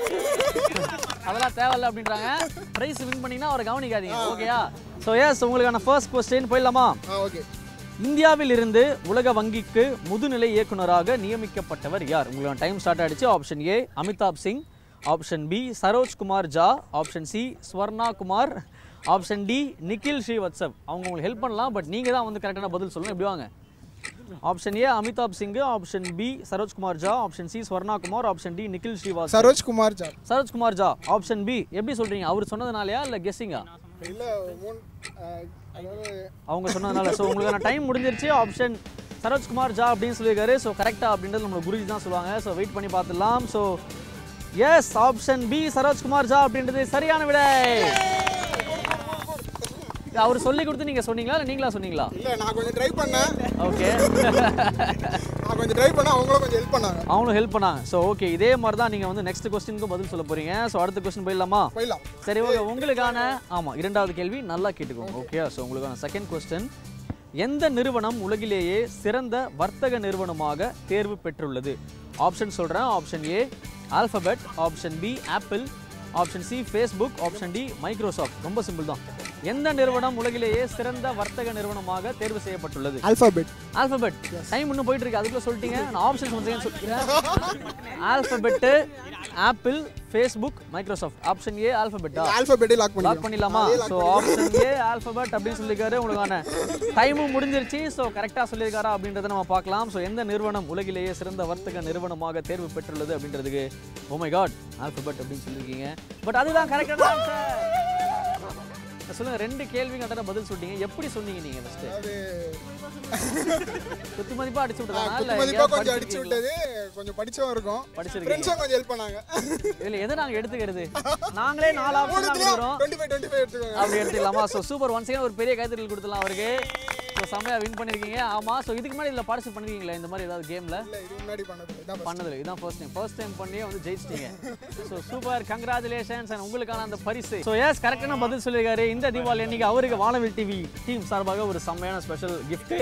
அதெல்லாம் தேவையில்ல அப்படின்றாங்க ப்ரைஸ் வின் பண்ணீங்கன்னா அவரை கவனிக்காதீங்க ஓகேயா ஸோ எஸ் உங்களுக்கான ஃபர்ஸ்ட் கொஸ்டின் போயிடலாமா ஆ ஓகே இந்தியாவில் இருந்து உலக வங்கிக்கு முதுநிலை இயக்குனராக நியமிக்கப்பட்டவர் யார் உங்களோட டைம் ஸ்டார்ட் ஆயிடுச்சு option A Amitabh Singh option B Saroj Kumar Jha option C Swarna Kumar option D Nikhil Srivastava அவங்க உங்களுக்கு ஹெல்ப் பண்ணலாம் பட் நீங்கள் தான் வந்து கரெக்டான பதில் சொல்லணும் எப்படி வாங்க option A Amitabh Singh option B Saroj Kumar Jha option C Swarna Kumar option D Nikhil Srivas Saroj Kumar sir Saroj Kumar Jha option B எப்படி சொல்றீங்க அவர் சொன்னதுனாலயா இல்லை கெஸ்ஸிங்கா இல்ல மூணு அஹ், அதாவது அவங்க சொன்னதுனால ஸோ உங்களுக்கான டைம் முடிஞ்சிருச்சு ஆப்ஷன் சரோஜ்குமார் ஜா அப்படின்னு சொல்லியிருக்காரு ஸோ கரெக்டாக அப்படின்றது நம்மளோட குருஜி தான் சொல்லுவாங்க ஸோ வெயிட் பண்ணி பார்த்துடலாம் so yes option B Saroj Kumar Jha அப்படின்றது சரியான விடை அவர் சொல்லி கொடுத்து நீங்கள் சொன்னீங்களா இல்லை நீங்களா சொன்னீங்களா இல்ல நான் கொஞ்சம் ட்ரை பண்ணேன் ஓகே நான் கொஞ்சம் ட்ரை பண்ணேன் அவங்களும் கொஞ்சம் ஹெல்ப் பண்ணாங்க அவங்களும் ஹெல்ப் பண்ணாங்க ஸோ ஓகே இதே மாதிரி தான் நீங்கள் வந்து நெக்ஸ்ட் கொஸ்டினுக்கும் பதில் சொல்ல போறீங்க ஸோ அடுத்த கொஸ்டின் போயிடலாமா போயிடலாம் சரி ஓகே உங்களுக்கான ஆமாம் இரண்டாவது கேள்வி நல்லா கேட்டுக்கோங்க ஓகே ஸோ உங்களுக்கான செகண்ட் கொஸ்டின் எந்த நிறுவனம் உலகிலேயே சிறந்த வர்த்தக நிறுவனமாக தேர்வு பெற்றுள்ளது ஆப்ஷன் சொல்கிறேன் option A Alphabet option B Apple option C Facebook option D Microsoft ரொம்ப சிம்பிள் தான் எந்த நிறுவனம் உலகிலேயே சிறந்த வர்த்தக நிறுவனமாக தேர்வு செய்யப்பட்டுள்ளது ஆல்பாபெட் ஆல்பபெட் டைம் இன்னும் போயிட்டு இருக்கு அதுக்குள்ள சொல்லிட்டீங்க நான் ஆப்ஷன் சொல்றேன் சொல்லிக்கிறேன் Alphabet Apple Facebook Microsoft option A ஆல்பபெட்டா ஆல்பாபெட்டே லாக் லாக் பண்ணிடலாம் பண்ணிடலாமா அதே lock so option A Alphabet அப்படின்னு சொல்லியிருக்காரு உங்களுக்கான டைமும் முடிஞ்சிருச்சு ஸோ கரெக்டாக சொல்லியிருக்காரா அப்படின்றத நம்ம பார்க்கலாம் ஸோ எந்த நிறுவனம் உலகிலேயே சிறந்த வர்த்தக நிறுவனமாக தேர்வு பெற்றுள்ளது அப்படின்றதுக்கு ஓ மை காட் ஆல்பபெட் அப்படின்னு சொல்லியிருக்கீங்க பட் அதுதான் கரெக்டான ஆன்சர் சொல்லுங்க ரெண்டு கேள்வி கரெக்டாக பதில் சொல்லிட்டீங்க எப்படி சொன்னீங்க நீங்க ஃபர்ஸ்ட் அது குத்து மதிப்பா அடிச்சு விட்டதா குத்து மதிப்பா கொஞ்சம் அடிச்சு விட்டது கொஞ்சம் படிச்சவன் இருக்கும் படிச்சிருக்கீங்க. ஃப்ரெண்ட்ஸும் கொஞ்சம் ஹெல்ப் பண்ணாங்க இல்ல எதை நாங்க எடுத்துக்கிறது நாங்களே நாலு ஆப்ஷன் தான் கொடுக்குறோம் டுவெண்ட்டி ஃபைவ் டுவெண்ட்டி ஃபைவ் எடுத்துக்கோங்க அப்படி எடுத்துக்கலாமா ஸோ சூப்பர் ஒன்ஸ் ஒரு பெரிய கைத்தறல் கொடுத்துலாம் அவருக்கு ஸோ செம்மையா வின் பண்ணிருக்கீங்க ஆமா ஸோ இதுக்கு முன்னாடி இதில் பார்ட்டிசிபேட் பண்ணிருக்கீங்களா இந்த மாதிரி ஏதாவது கேம்ல இல்ல இது முன்னாடி பண்ணது இதான் பண்ணதில்லை இதுதான் ஃபர்ஸ்ட் டைம் ஃபர்ஸ்ட் டைம் பண்ணியே வந்து ஜெயிச்சிட்டீங்க ஸோ சூப்பர் கங்க்ராச்சுலேஷன்ஸ் அண்ட் உங்களுக்கான அந்த பரிசு ஸோ எஸ் கரெக்டான பதில் சொல்லியிருக்காரு இந்த தீபாவளி அன்னைக்கு அவருக்கு வானவில் டிவி டீம் சார்பாக ஒரு செம்மையான ஸ்பெஷல் gift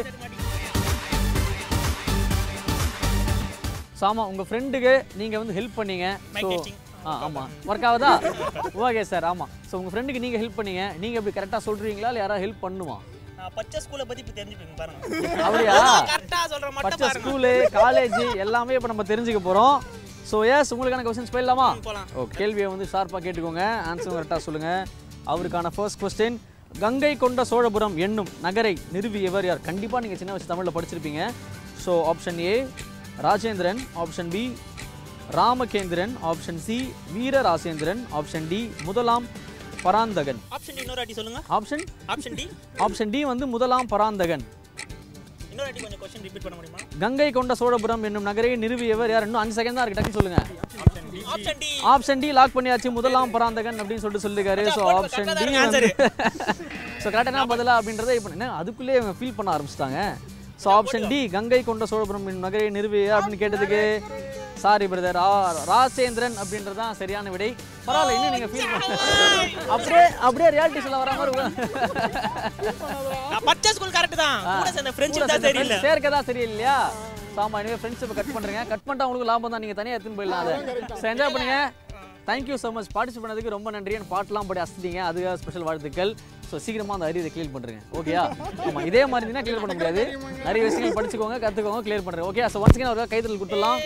ஸோ ஆமாம் உங்கள் ஃப்ரெண்டுக்கு நீங்கள் வந்து ஹெல்ப் பண்ணீங்க ஸோ ஆ ஆமாம் ஒர்க் ஆகுதா ஓகே சார் ஆமாம் ஸோ உங்கள் ஃப்ரெண்டுக்கு நீங்கள் ஹெல்ப் பண்ணீங்க நீங்கள் எப்படி கரெக்டாக சொல்கிறீங்களா இல்லை யாராவது ஹெல்ப் பண்ணுமா நான் பச்சை ஸ்கூலை பத்தி இப்ப தெரிஞ்சுப்பீங்க பாருங்க அப்படியா கரெக்டா சொல்ற மட்டும் பச்சை பாருங்க ஸ்கூலு காலேஜ் எல்லாமே இப்போ நம்ம தெரிஞ்சுக்க போகிறோம் ஸோ எஸ் உங்களுக்கான கொஸ்டின்ஸ் போயிடலாமா போலாம். ஓ கேள்வியை வந்து ஷார்ப்பாக கேட்டுக்கோங்க ஆன்சர் கரெக்டாக சொல்லுங்கள் அவருக்கான ஃபர்ஸ்ட் கொஸ்டின் கங்கை கொண்ட சோழபுரம் என்னும் நகரை நிறுவியவர் யார் கண்டிப்பாக நீங்கள் சின்ன வயசு தமிழில் படிச்சிருப்பீங்க so option A Rajendran option B Ramakendran option C Virarajendran option D முதலாம் பராந்தகன் ஆப்ஷன் டி இன்னொரு வாட்டி சொல்லுங்க option option D option D வந்து முதலாம் பராந்தகன் இன்னொரு வாட்டி கொஞ்சம் கொஸ்டின் ரிப்பீட் பண்ண முடியுமா கங்கை கொண்ட சோழபுரம் என்னும் நகரை நிறுவியவர் யார் இன்னும் அஞ்சு செகண்ட் தான் இருக்கு டக்குன்னு சொல்லுங்க option D option D lock பண்ணியாச்சு முதலாம் பராந்தகன் அப்படின்னு சொல்லிட்டு சொல்லிருக்காரு ஸோ ஆப்ஷன் டி ஸோ கரெக்டான பதிலா அப்படின்றத இப்போ என்ன அதுக்குள்ளேயே இவங்க ஃபீல் பண்ண ஆரம்பிச்சிட்டாங்க ஸோ ஆப்ஷன் டி கங்கை கொண்ட சோழபுரம் என்னும் நகரை நிறுவிய அப்படின்னு கேட்டதுக்கு சாரி பிரதர் ராசேந்திரன் அப்படின்றது தான் சரியான விடை பரவாயில்ல இன்னும் நீங்க ஃபீல் பண்ண அப்படியே அப்படியே ரியாலிட்டி சொல்ல வர மாதிரி நான் பச்சை ஸ்கூல் கரெக்ட் தான் கூட சேர்ந்த கூட ஃப்ரெண்ட்ஷிப் தான் சேர்ந்த தெரியல friends சேர்க்க தான் சரியில்லையா ஆமா இனிமே ஃப்ரெண்ட்ஷிப் கட் பண்றீங்க கட் பண்ணிட்டா உங்களுக்கு லாபம் தான் நீங்க தனியா எடுத்துன்னு போயிடலாம் அதை ஸோ என்ஜாய் பண்ணுங்க தேங்க்யூ ஸோ மச் பார்ட்டிசிபேட் பண்ணதுக்கு ரொம்ப நன்றி என் பாட்டெலாம் படி அசத்திங்க அதுக்காக ஸ்பெஷல் வாழ்த்துக்கள் ஸோ சீக்கிரமா அந்த அரியதை கிளியர் பண்ணுறேன் ஓகேயா ஆமா இதே மாதிரி இருந்தால் கிளியர் பண்ண முடியாது நிறைய விஷயங்கள் படிச்சுக்கோங்க கற்றுக்கோங்க கிளியர் பண்ணுறேன் ஓகே ஸோ ஒன்ஸ் ஒரு கைத்தல் கொடுத்துடலாம்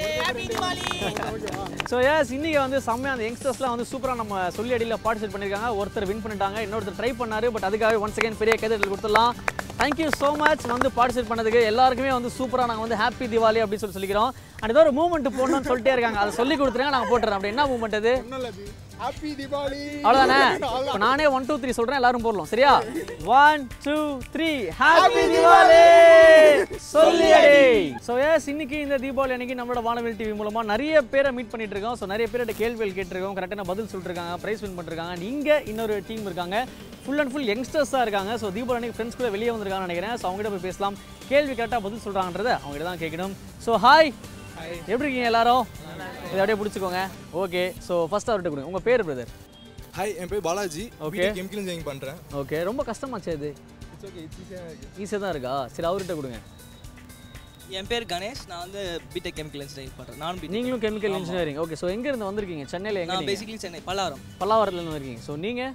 ஸோ எஸ் இன்னைக்கு வந்து செம்மையாக அந்த யங்ஸ்டர்ஸ்லாம் வந்து சூப்பராக நம்ம சொல்லி அடியில் பார்ட்டிசிபேட் பண்ணியிருக்காங்க ஒருத்தர் வின் பண்ணிட்டாங்க இன்னொருத்தர் ட்ரை பண்ணாரு பட் அதுக்காக ஒன் செகண்ட் பெரிய கைதட்டல் கொடுத்துடலாம் தேங்க்யூ ஸோ மச் வந்து பார்ட்டிசிபேட் பண்ணதுக்கு எல்லாருக்குமே வந்து சூப்பராக நாங்கள் வந்து ஹாப்பி திவாலி அப்படின்னு சொல்லி சொல்லிக்கிறோம் அண்ட் ஏதோ ஒரு மூவ்மெண்ட் போடணும்னு சொல்லிட்டே இருக்காங்க அதை சொல்லி கொடுத்துருங்க நாங்கள் போட்டுறோம் அப்படி என்ன மூவ்மெண்ட் அது ஹாப்பி தீபாவளி அவ்வளோதானே இப்போ நானே ஒன் டூ த்ரீ சொல்கிறேன் எல்லாரும் போடலாம் சரியா one two three happy Deepavali சொல்லி அடி ஸோ எஸ் இன்னைக்கு இந்த தீபாவளி அன்னைக்கு நம்மளோட வானவில் டிவி மூலமாக நிறைய பேரை மீட் பண்ணிட்டு இருக்கோம் ஸோ நிறைய பேர்கிட்ட கேள்விகள் கேட்டிருக்கோம் கரெக்டான பதில் சொல்லிருக்காங்க ப்ரைஸ் வின் பண்ணிருக்காங்க இங்கே இன்னொரு டீம் இருக்காங்க ஃபுல் அண்ட் ஃபுல் யங்ஸ்டர்ஸாக இருக்காங்க ஸோ தீபாவளி அன்னைக்கு ஃப்ரெண்ட்ஸ் கூட வெளியே வந்திருக்காங்கன்னு நினைக்கிறேன் ஸோ அவங்ககிட்ட போய் பேசலாம் கேள்வி கரெக்டாக பதில் சொல்கிறாங்கன்றத அவங்ககிட்ட தான் கேட்கணும் ஸோ ஹாய் எப்படி இருக்கீங்க எல்லாரும் இதை அப்படியே பிடிச்சிக்கோங்க ஓகே ஸோ ஃபர்ஸ்ட் அவர்கிட்ட கொடுங்க உங்கள் பேர் பிரதர் ஹாய் என் பேர் பாலாஜி Okay. கெமிக்கல் இன்ஜினியரிங் பண்ணுறேன் ஓகே ரொம்ப கஷ்டமாச்சு இது இட்ஸ் ஓகே இட்ஸ் ஈஸியாக இருக்குது ஈஸியாக தான் இருக்கா சரி அவர்கிட்ட கொடுங்க என் பேர் கணேஷ் நான் வந்து பிடெக் கெமிக்கல் இன்ஜினியரிங் பண்ணுறேன் நானும் BTech. நீங்களும் கெமிக்கல் ஆமா. இன்ஜினியரிங் ஓகே ஸோ எங்க இருந்து வந்திருக்கீங்க சென்னையில் எங்க நான் பேசிக்கலி சென்னை பல்லாவரம் பல்லாவரத்துல இருந்து இருக்கீங்க ஸோ நீங்க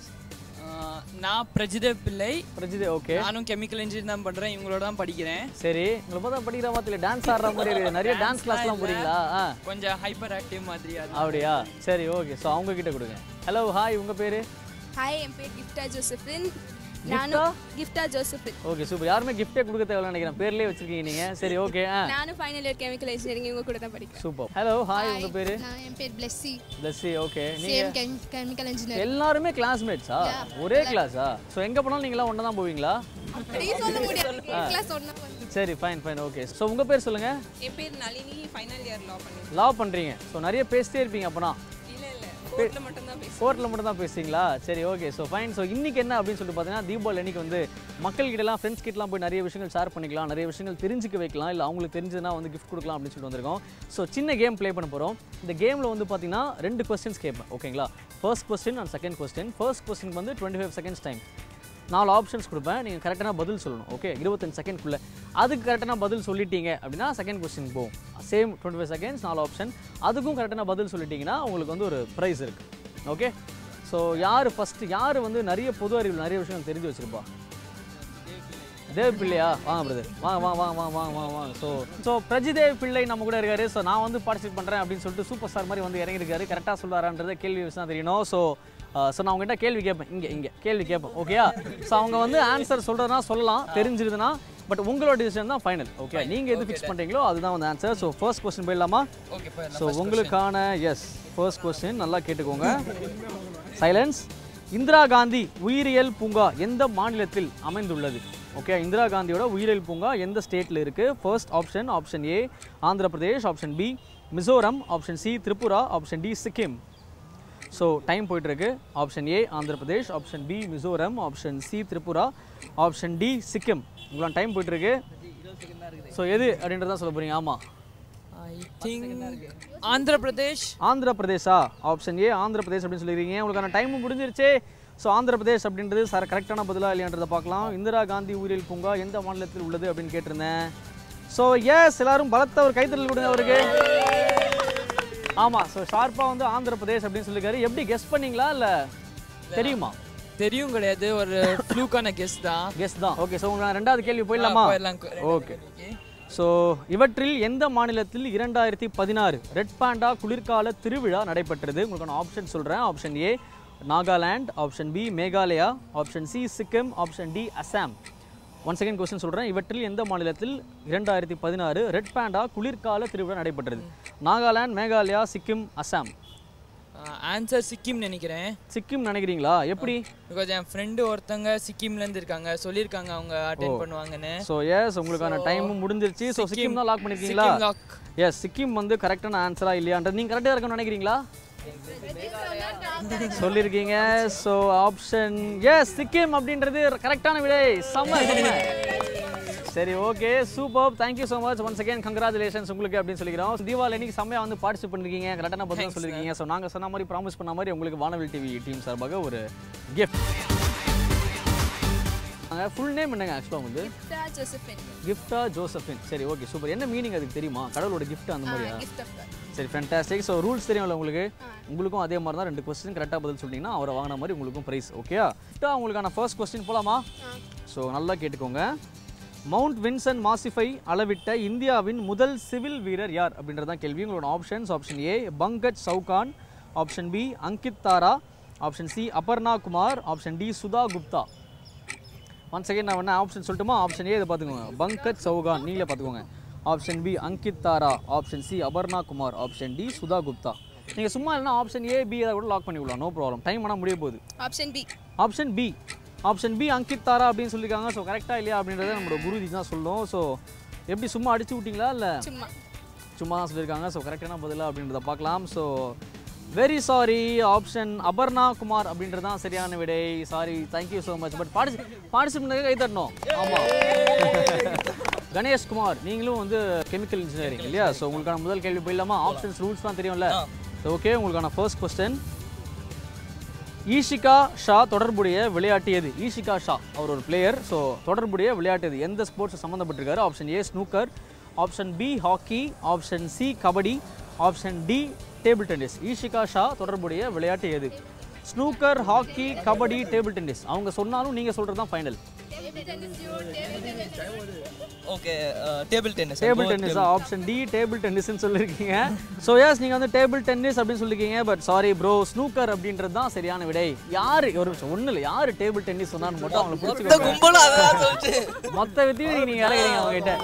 நான் பிரஜிதேவ் பிள்ளை பிரஜிதே ஓகே நானும் கெமிக்கல் இன்ஜினியர் தான் பண்றேன் இவங்களோட தான் படிக்கிறேன் சரி உங்களை பார்த்தா படிக்கிற மாதிரி டான்ஸ் ஆடுற மாதிரி இருக்கு நிறைய டான்ஸ் கிளாஸ்லாம் போறீங்களா ஆ கொஞ்சம் ஹைப்பர் ஆக்டிவ் மாதிரி அது அப்படியா சரி ஓகே ஸோ அவங்க கிட்ட கொடுங்க ஹலோ ஹாய் உங்க பேரு ஹாய் என் பேர் கிஃப்டா ஜோசபின் கிஃப்டா? நானும் கிஃப்டா ஜோசபின் ஓகே சூப்பர் யாருமே கிஃப்டே கொடுக்க தேவையில்ல நினைக்கிறேன் பேர்லயே வச்சிருக்கீங்க நீங்க சரி ஓகே ஆ நானும் ஃபைனல் இயர் கெமிக்கல் இன்ஜினியரிங் இவங்க கூட தான் படிக்கிறேன் சூப்பர் ஹலோ ஹாய் உங்க பேரு நான் என் பேர் பிளெஸ்ஸி லஸ்ஸி ஓகே சேம் நீங்க கெமிக்கல் இன்ஜினியரிங் எல்லாருமே கிளாஸ்மேட்ஸா ஒரே கிளாஸா ஸோ எங்க போனாலும் நீங்களாம் ஒன்றா தான் போவீங்களா அப்படி சொல்ல முடியாது ஆ. கிளாஸ் ஒண்ணா சரி ஃபைன் ஃபைன் ஓகே ஸோ உங்க பேர் சொல்லுங்க என் பேர் நளினி ஃபைனல் இயர் லா பண்ணி லா பண்றீங்க ஸோ நிறைய பேசிட்டே இருப்பீங்க அப்பனா இல்ல இல்ல கோர்ட்ல மட்டும் தான் பேசுவேன் கோர்ட்டில் மட்டும் தான் பேசுறீங்களா சரி ஓகே ஸோ ஃபைன் ஸோ இன்னைக்கு என்ன அப்படின்னு சொல்லிட்டு பார்த்தீங்கன்னா தீபாவளி அன்னைக்கு வந்து மக்கள் கிட்டலாம் ஃப்ரெண்ட்ஸ் கிட்டலாம் போய் நிறைய விஷயங்கள் ஷேர் பண்ணிக்கலாம் நிறைய விஷயங்கள் தெரிஞ்சுக்க வைக்கலாம் இல்லை அவங்களுக்கு தெரிஞ்சதுன்னா வந்து கிஃப்ட் கொடுக்கலாம் அப்படின்னு சொல்லிட்டு வந்திருக்கோம் ஸோ சின்ன கேம் ப்ளே பண்ண போகிறோம் இந்த கேமில் வந்து பார்த்தீங்கன்னா ரெண்டு கொஸ்டின்ஸ் கேட்பேன் ஓகேங்களா first question and second question first question வந்து டுவெண்ட்டி ஃபைவ் செகண்ட்ஸ் டைம் நாலு ஆப்ஷன்ஸ் கொடுப்பேன் நீங்கள் கரெக்டான பதில் சொல்லணும் ஓகே இருபத்தஞ்சு செகண்ட்குள்ளே அதுக்கு கரெக்டான பதில் சொல்லிட்டீங்க அப்படின்னா செகண்ட் கொஸ்டின் போகும் சேம் டுவெண்ட்டி ஃபைவ் செகண்ட்ஸ் நாலு ஆப்ஷன் அதுக்கும் கரெக்டான பதில் சொல்லிட்டீங்கன்னா உங்களுக்கு வந்து ஒரு ப்ரைஸ் இருக்குது ஓகே ஸோ யார் ஃபஸ்ட்டு யார் வந்து நிறைய பொது அறிவில் நிறைய விஷயங்கள் தெரிஞ்சு வச்சிருப்பா தேவ் பிள்ளையா வாங்க பிரதர் வாங்க வாங்க வாங்க வாங்க வாங்க வாங்க வாங்க ஸோ ஸோ பிரஜிதேவ் பிள்ளை நம்ம கூட இருக்காரு ஸோ நான் வந்து பார்ட்டிசிபேட் பண்ணுறேன் அப்படின்னு சொல்லிட்டு சூப்பர் ஸ்டார் மாதிரி வந்து இறங்கியிருக்காரு கரெக்டாக சொல்லுவாரான்றதை கேள்வி விஷயம் தெரியணும் ஸோ ஸோ நான் உங்ககிட்ட கேள்வி கேட்பேன் இங்கே இங்கே கேள்வி கேட்பேன் ஓகேயா ஸோ அவங்க வந்து ஆன்சர் சொல்கிறதுனா சொல்லலாம் தெரிஞ்சிருதுன்னா பட் உங்களோட டிசிஷன் தான் ஃபைனல் ஓகே நீங்கள் எது ஃபிக்ஸ் பண்ணுறீங்களோ அதுதான் வந்து ஆன்சர் ஸோ ஃபர்ஸ்ட் கொஸ்டின் போயிடலாமா Okay, போயிடலாம். ஸோ First உங்களுக்கான எஸ் ஃபர்ஸ்ட் கொஸ்டின் நல்லா கேட்டுக்கோங்க சைலன்ஸ் இந்திரா காந்தி உயிரியல் பூங்கா எந்த மாநிலத்தில் அமைந்துள்ளது ஓகே இந்திரா காந்தியோட உயிரியல் பூங்கா எந்த ஸ்டேட்டில் இருக்குது first option option A Andhra Pradesh option B Mizoram option C Tripura option D Sikkim so time போயிட்டுருக்கு option A Andhra Pradesh option B Mizoram option C Tripura option D Sikkim உங்களாம் டைம் போயிட்டுருக்கு ஸோ எது அப்படின்றத சொல்ல போகிறீங்க ஆமாம் ஐ திங்க் ஆந்திர பிரதேஷ் ஆந்திர பிரதேஷா ஆப்ஷன் ஏ ஆந்திர பிரதேஷ் அப்படின்னு சொல்லியிருக்கீங்க உங்களுக்கான டைமும் முடிஞ்சிருச்சு ஸோ ஆந்திர பிரதேஷ் அப்படின்றது சார் கரெக்டான பதிலா இல்லையான்றதை பார்க்கலாம் இந்திரா காந்தி உயிரியல் பூங்கா எந்த மாநிலத்தில் உள்ளது அப்படின்னு கேட்டிருந்தேன் ஸோ எஸ் எல்லாரும் பலத்த ஒரு கைத்தறல் கொடுங்க அவருக்கு ஆமாம் ஸோ ஷார்ப்பாக வந்து ஆந்திர பிரதேஷ் அப்படின்னு சொல்லியிருக்காரு எப்படி கெஸ் பண்ணீங்களா இல்லை தெரியுமா தெரியும் கிடையாது ஒரு ஃப்ளூக்கான கெஸ் தான் கெஸ் தான் ஓகே ஸோ உங்களுக்கு நான் ரெண்டாவது கேள்வி போயிடலாமா போயிடலாம். ஓகே ஸோ இவற்றில் எந்த மாநிலத்தில் இரண்டாயிரத்தி பதினாறு ரெட் பாண்டா குளிர்கால திருவிழா நடைபெற்றது உங்களுக்கான ஆப்ஷன் சொல்கிறேன் option A Nagaland option B Meghalaya option C Sikkim option D Assam one second question சொல்கிறேன் இவற்றில் எந்த மாநிலத்தில் இரண்டாயிரத்தி பதினாறு ரெட் பாண்டா குளிர்கால திருவிழா நடைபெற்றது நாகாலாந்து மேகாலயா சிக்கிம் அசாம் ஆன்சர் சிக்கிம் நினைக்கிறேன் சிக்கிம் நினைக்கிறீங்களா எப்படி பிகாஸ் என் ஃப்ரெண்டு ஒருத்தங்க சிக்கிம்ல இருந்து இருக்காங்க சொல்லியிருக்காங்க அவங்க அட்டென்ட் பண்ணுவாங்கன்னு ஸோ எஸ் உங்களுக்கான So, டைமும் முடிஞ்சிருச்சு ஸோ சிக்கிம். சிக்கிம் தான் லாக் பண்ணிருக்கீங்களா சிக்கிம் lock. எஸ் சிக்கிம் வந்து கரெக்டான ஆன்சரா இல்லையான்றது நீங்கள் கரெக்டாக இருக்கும்னு நினைக்கிறீங்களா சொல்லியிருக்கீங்க ஸோ ஆப்ஷன் எஸ் சிக்கிம் அப்படின்றது கரெக்டான விடை செம்ம செம்ம சரி okay super thank you so much once again congratulations உங்களுக்கு அப்படின்னு சொல்லிக்கிறோம் தீபாவளி அன்னைக்கு செம்மையாக வந்து பார்ட்டிசிபேட் பண்ணிருக்கீங்க கரெக்டான பதில் சொல்லியிருக்கீங்க ஸோ நாங்கள் சொன்ன மாதிரி ப்ராமிஸ் பண்ண மாதிரி உங்களுக்கு வானவில் டிவி டீம் சார்பாக ஒரு கிஃப்ட் ஃபுல் நேம் என்னங்க ஆக்சுவலாக வந்து ஜோசபின் கிஃப்டா ஜோசஃபின் சரி ஓகே சூப்பர் என்ன மீனிங் அதுக்கு தெரியுமா கடவுளோட gift அந்த மாதிரியா gift of God. சரி ஃபேன்டாஸ்டிக் ஸோ ரூல்ஸ் தெரியும்ல உங்களுக்கு உங்களுக்கும் அதே மாதிரி தான் ரெண்டு கொஸ்டின் கரெக்டாக பதில் சொன்னீங்கன்னா அவரை வாங்கின மாதிரி உங்களுக்கும் ப்ரைஸ் ஓகேயா உங்களுக்கான ஃபர்ஸ்ட் கொஸ்டின் போலாமா ஸோ நல்லா கேட்டுக்கோங்க மவுண்ட் வின்சன் மாசிஃபை அளவிட்ட இந்தியாவின் முதல் சிவில் வீரர் யார் அப்படின்றதான் கேள்வி உங்களோட options option A Pankaj Chauhan option B Ankit Tara option C Aparna Kumar option D Sudha Gupta one second நான் வேணா ஆப்ஷன் சொல்லட்டுமா ஆப்ஷன் ஏ இதை பார்த்துக்கோங்க பங்கஜ் சௌகான் நீங்களே பார்த்துக்கோங்க option B Ankit Tara option C Aparna Kumar option D Sudha Gupta நீங்கள் சும்மா இல்லைனா ஆப்ஷன் ஏ பி அதை கூட லாக் பண்ணி விடலாம் நோ ப்ராப்ளம் டைம் ஆனால் முடிய போகுது option B option B option B Ankit Tara அப்படின்னு சொல்லியிருக்காங்க ஸோ கரெக்டாக இல்லையா அப்படின்றத நம்மளோட குருஜி தான் சொல்லும் ஸோ எப்படி சும்மா அடிச்சு விட்டீங்களா இல்லை சும்மா சும்மா தான் சொல்லியிருக்காங்க ஸோ கரெக்டான பதிலா அப்படின்றத பார்க்கலாம் so very sorry option Aparna Kumar அப்படின்றது தான் சரியான விடை sorry thank you so much but பார்ட்டிசி பார்ட்டிசிபெண்ட் கை தட்டணும் ஆமாம் கணேஷ் குமார் நீங்களும் வந்து கெமிக்கல் இன்ஜினியரிங் இல்லையா ஸோ உங்களுக்கான முதல் கேள்வி போயிடலாமா ஆப்ஷன்ஸ் ரூல்ஸ் தான் தெரியும்ல ஓகே உங்களுக்கான ஃபர்ஸ்ட் கொஸ்டின் ஈஷிகா ஷா தொடர்புடைய விளையாட்டு எது ஈஷிகா ஷா அவர் ஒரு பிளேயர் ஸோ தொடர்புடைய விளையாட்டு எது எந்த ஸ்போர்ட்ஸ் சம்மந்தப்பட்டிருக்காரு option A snooker option B hockey option C kabaddi option D table tennis Ishika Shah தொடர்புடைய விளையாட்டு எது snooker hockey kabaddi table tennis அவங்க சொன்னாலும் நீங்கள் சொல்கிறது தான் final okay table tennis table tennis option D table டென்னிஸ்னு சொல்லியிருக்கீங்க ஸோ எஸ் நீங்கள் வந்து டேபிள் டென்னிஸ் அப்படின்னு சொல்லியிருக்கீங்க பட் சாரி ப்ரோ ஸ்னூக்கர் அப்படின்றது தான் சரியான விடை யார் ஒரு நிமிஷம் ஒன்றும் இல்லை யார் டேபிள் டென்னிஸ் சொன்னான்னு மட்டும் அவங்களை பிடிச்சிக்கோங்க கும்பலும் அதான் சொல்லிச்சு மொத்த வித்தியும் நீங்கள் இறங்குறீங்க அவங்ககிட்ட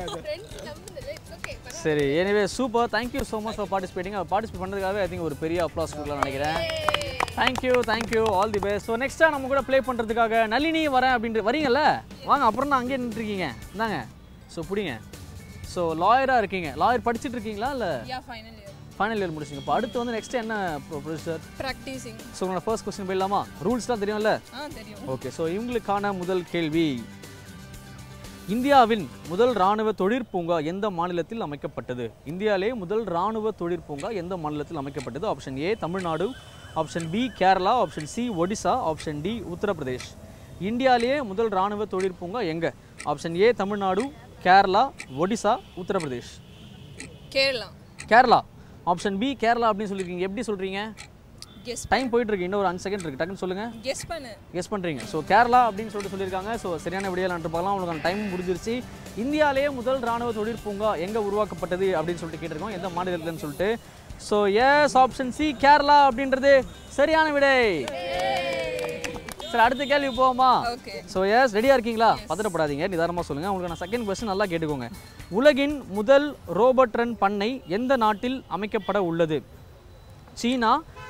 சரி anyway super thank you so much for participating participate பண்ணுறதுக்காகவே ஐ திங்க் ஒரு பெரிய அப்ளாஸ் கொடுக்கலாம் நினைக்கிறேன் thank you thank you all the best so நெக்ஸ்ட்டாக நம்ம கூட ப்ளே பண்ணுறதுக்காக நளினி வரேன் அப்படின்ட்டு வரீங்கல்ல வாங்க அப்புறம் தான் அங்கேயே நின்றுருக்கீங்க இந்தாங்க ஸோ பிடிங்க ஸோ லாயராக இருக்கீங்க லாயர் படிச்சுட்டு இருக்கீங்களா இல்லை yeah final year final year முடிச்சிங்க இப்போ அடுத்து வந்து நெக்ஸ்ட் என்ன ப்ரொஃபஸர் ப்ராக்டிசிங் ஸோ உங்களோட ஃபர்ஸ்ட் கொஸ்டின் போயிடலாமா ரூல்ஸ்லாம் தெரியும்ல ஆ தெரியும் ஓகே ஸோ இவங்களுக்கான முதல் கேள்வி இந்தியாவின் முதல் ராணுவ தொழிற்பூங்கா எந்த மாநிலத்தில் அமைக்கப்பட்டது இந்தியாவிலே முதல் ராணுவ தொழிற்பூங்கா எந்த மாநிலத்தில் அமைக்கப்பட்டது option A Tamil Nadu option B Kerala option C Odisha option D Uttar Pradesh இந்தியாவிலேயே முதல் ராணுவ தொழிற்பூங்கா எங்க option A Tamil Nadu Kerala Odisha Uttar Pradesh Kerala Kerala option B Kerala அப்படின்னு சொல்லியிருக்கீங்க எப்படி சொல்றீங்க கெஸ் டைம் போயிட்டு இருக்கு இன்னும் ஒரு அஞ்சு செகண்ட் இருக்கு டக்குன்னு சொல்லுங்க கெஸ் பண்ணு கெஸ் பண்ணுறீங்க ஸோ கேரளா அப்படின்னு சொல்லிட்டு சொல்லியிருக்காங்க ஸோ சரியான விடையலான்ட்டு பார்க்கலாம் உங்களுக்கான டைம் முடிஞ்சிருச்சு இந்தியாவிலேயே முதல் ராணுவ தொழிற்பூங்கா எங்கே உருவாக்கப்பட்டது அப்படின்னு சொல்லிட்டு கேட்டிருக்கோம் எந்த மாநிலத்துலன்னு சொல்லிட்டு so yes option C Kerala அப்படின்றது சரியான விடை சரி அடுத்த கேள்வி போவோமா ஸோ எஸ் ரெடியாக இருக்கீங்களா பதட்டப்படாதீங்க நிதானமாக சொல்லுங்கள் உங்களுக்கான செகண்ட் கொஸ்டின் நல்லா கேட்டுக்கோங்க உலகின் முதல் ரோபோட் ரன் பண்ணை எந்த நாட்டில் அமைக்கப்பட உள்ளது சீனா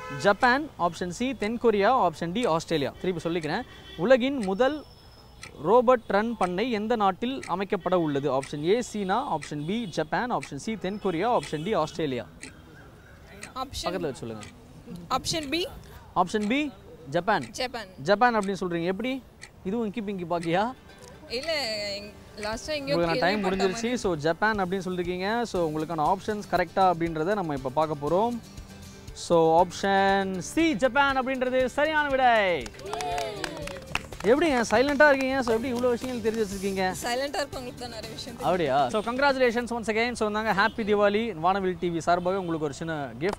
ஜப்பான் ஆப்ஷன் சி தென்கொரியா ஆப்ஷன் டி ஆஸ்திரேலியா திருப்பி சொல்லிக்கிறேன் உலகின் முதல் ரோபோட் ரன் பண்ணை எந்த நாட்டில் அமைக்கப்பட உள்ளது ஆப்ஷன் ஏ சீனா option B Japan option C தென்கொரியா ஆப்ஷன் டி ஆஸ்திரேலியா ஆப்ஷன் பக்கத்தில் வச்சு சொல்லுங்க option B option B Japan Japan Japan அப்படின்னு சொல்றீங்க எப்படி இதுவும் இங்கி பிங்கி பாக்கியா இல்ல லாஸ்டா எங்கேயோ உங்களுக்கு டைம் கேள்விப்பட்ட முடிஞ்சிருச்சு ஸோ ஜப்பான் அப்படின்னு சொல்லியிருக்கீங்க ஸோ உங்களுக்கான ஆப்ஷன்ஸ் கரெக்டாக அப்படின்றத நம்ம இப்போ பார்க்க போகிறோம் ஸோ ஆப்ஷன் சி ஜப்பான் அப்படின்றது சரியான விடை எப்படிங்க சைலண்டாக இருக்கீங்க ஸோ எப்படி இவ்வளோ விஷயங்கள் தெரிஞ்சு வச்சிருக்கீங்க சைலண்டா இருக்கவங்களுக்கு தான் நிறைய விஷயம் தெரியும். அப்படியா so congratulations once again so நாங்கள் ஹாப்பி திவாலி வானவில் டிவி சார்பாக உங்களுக்கு ஒரு சின்ன gift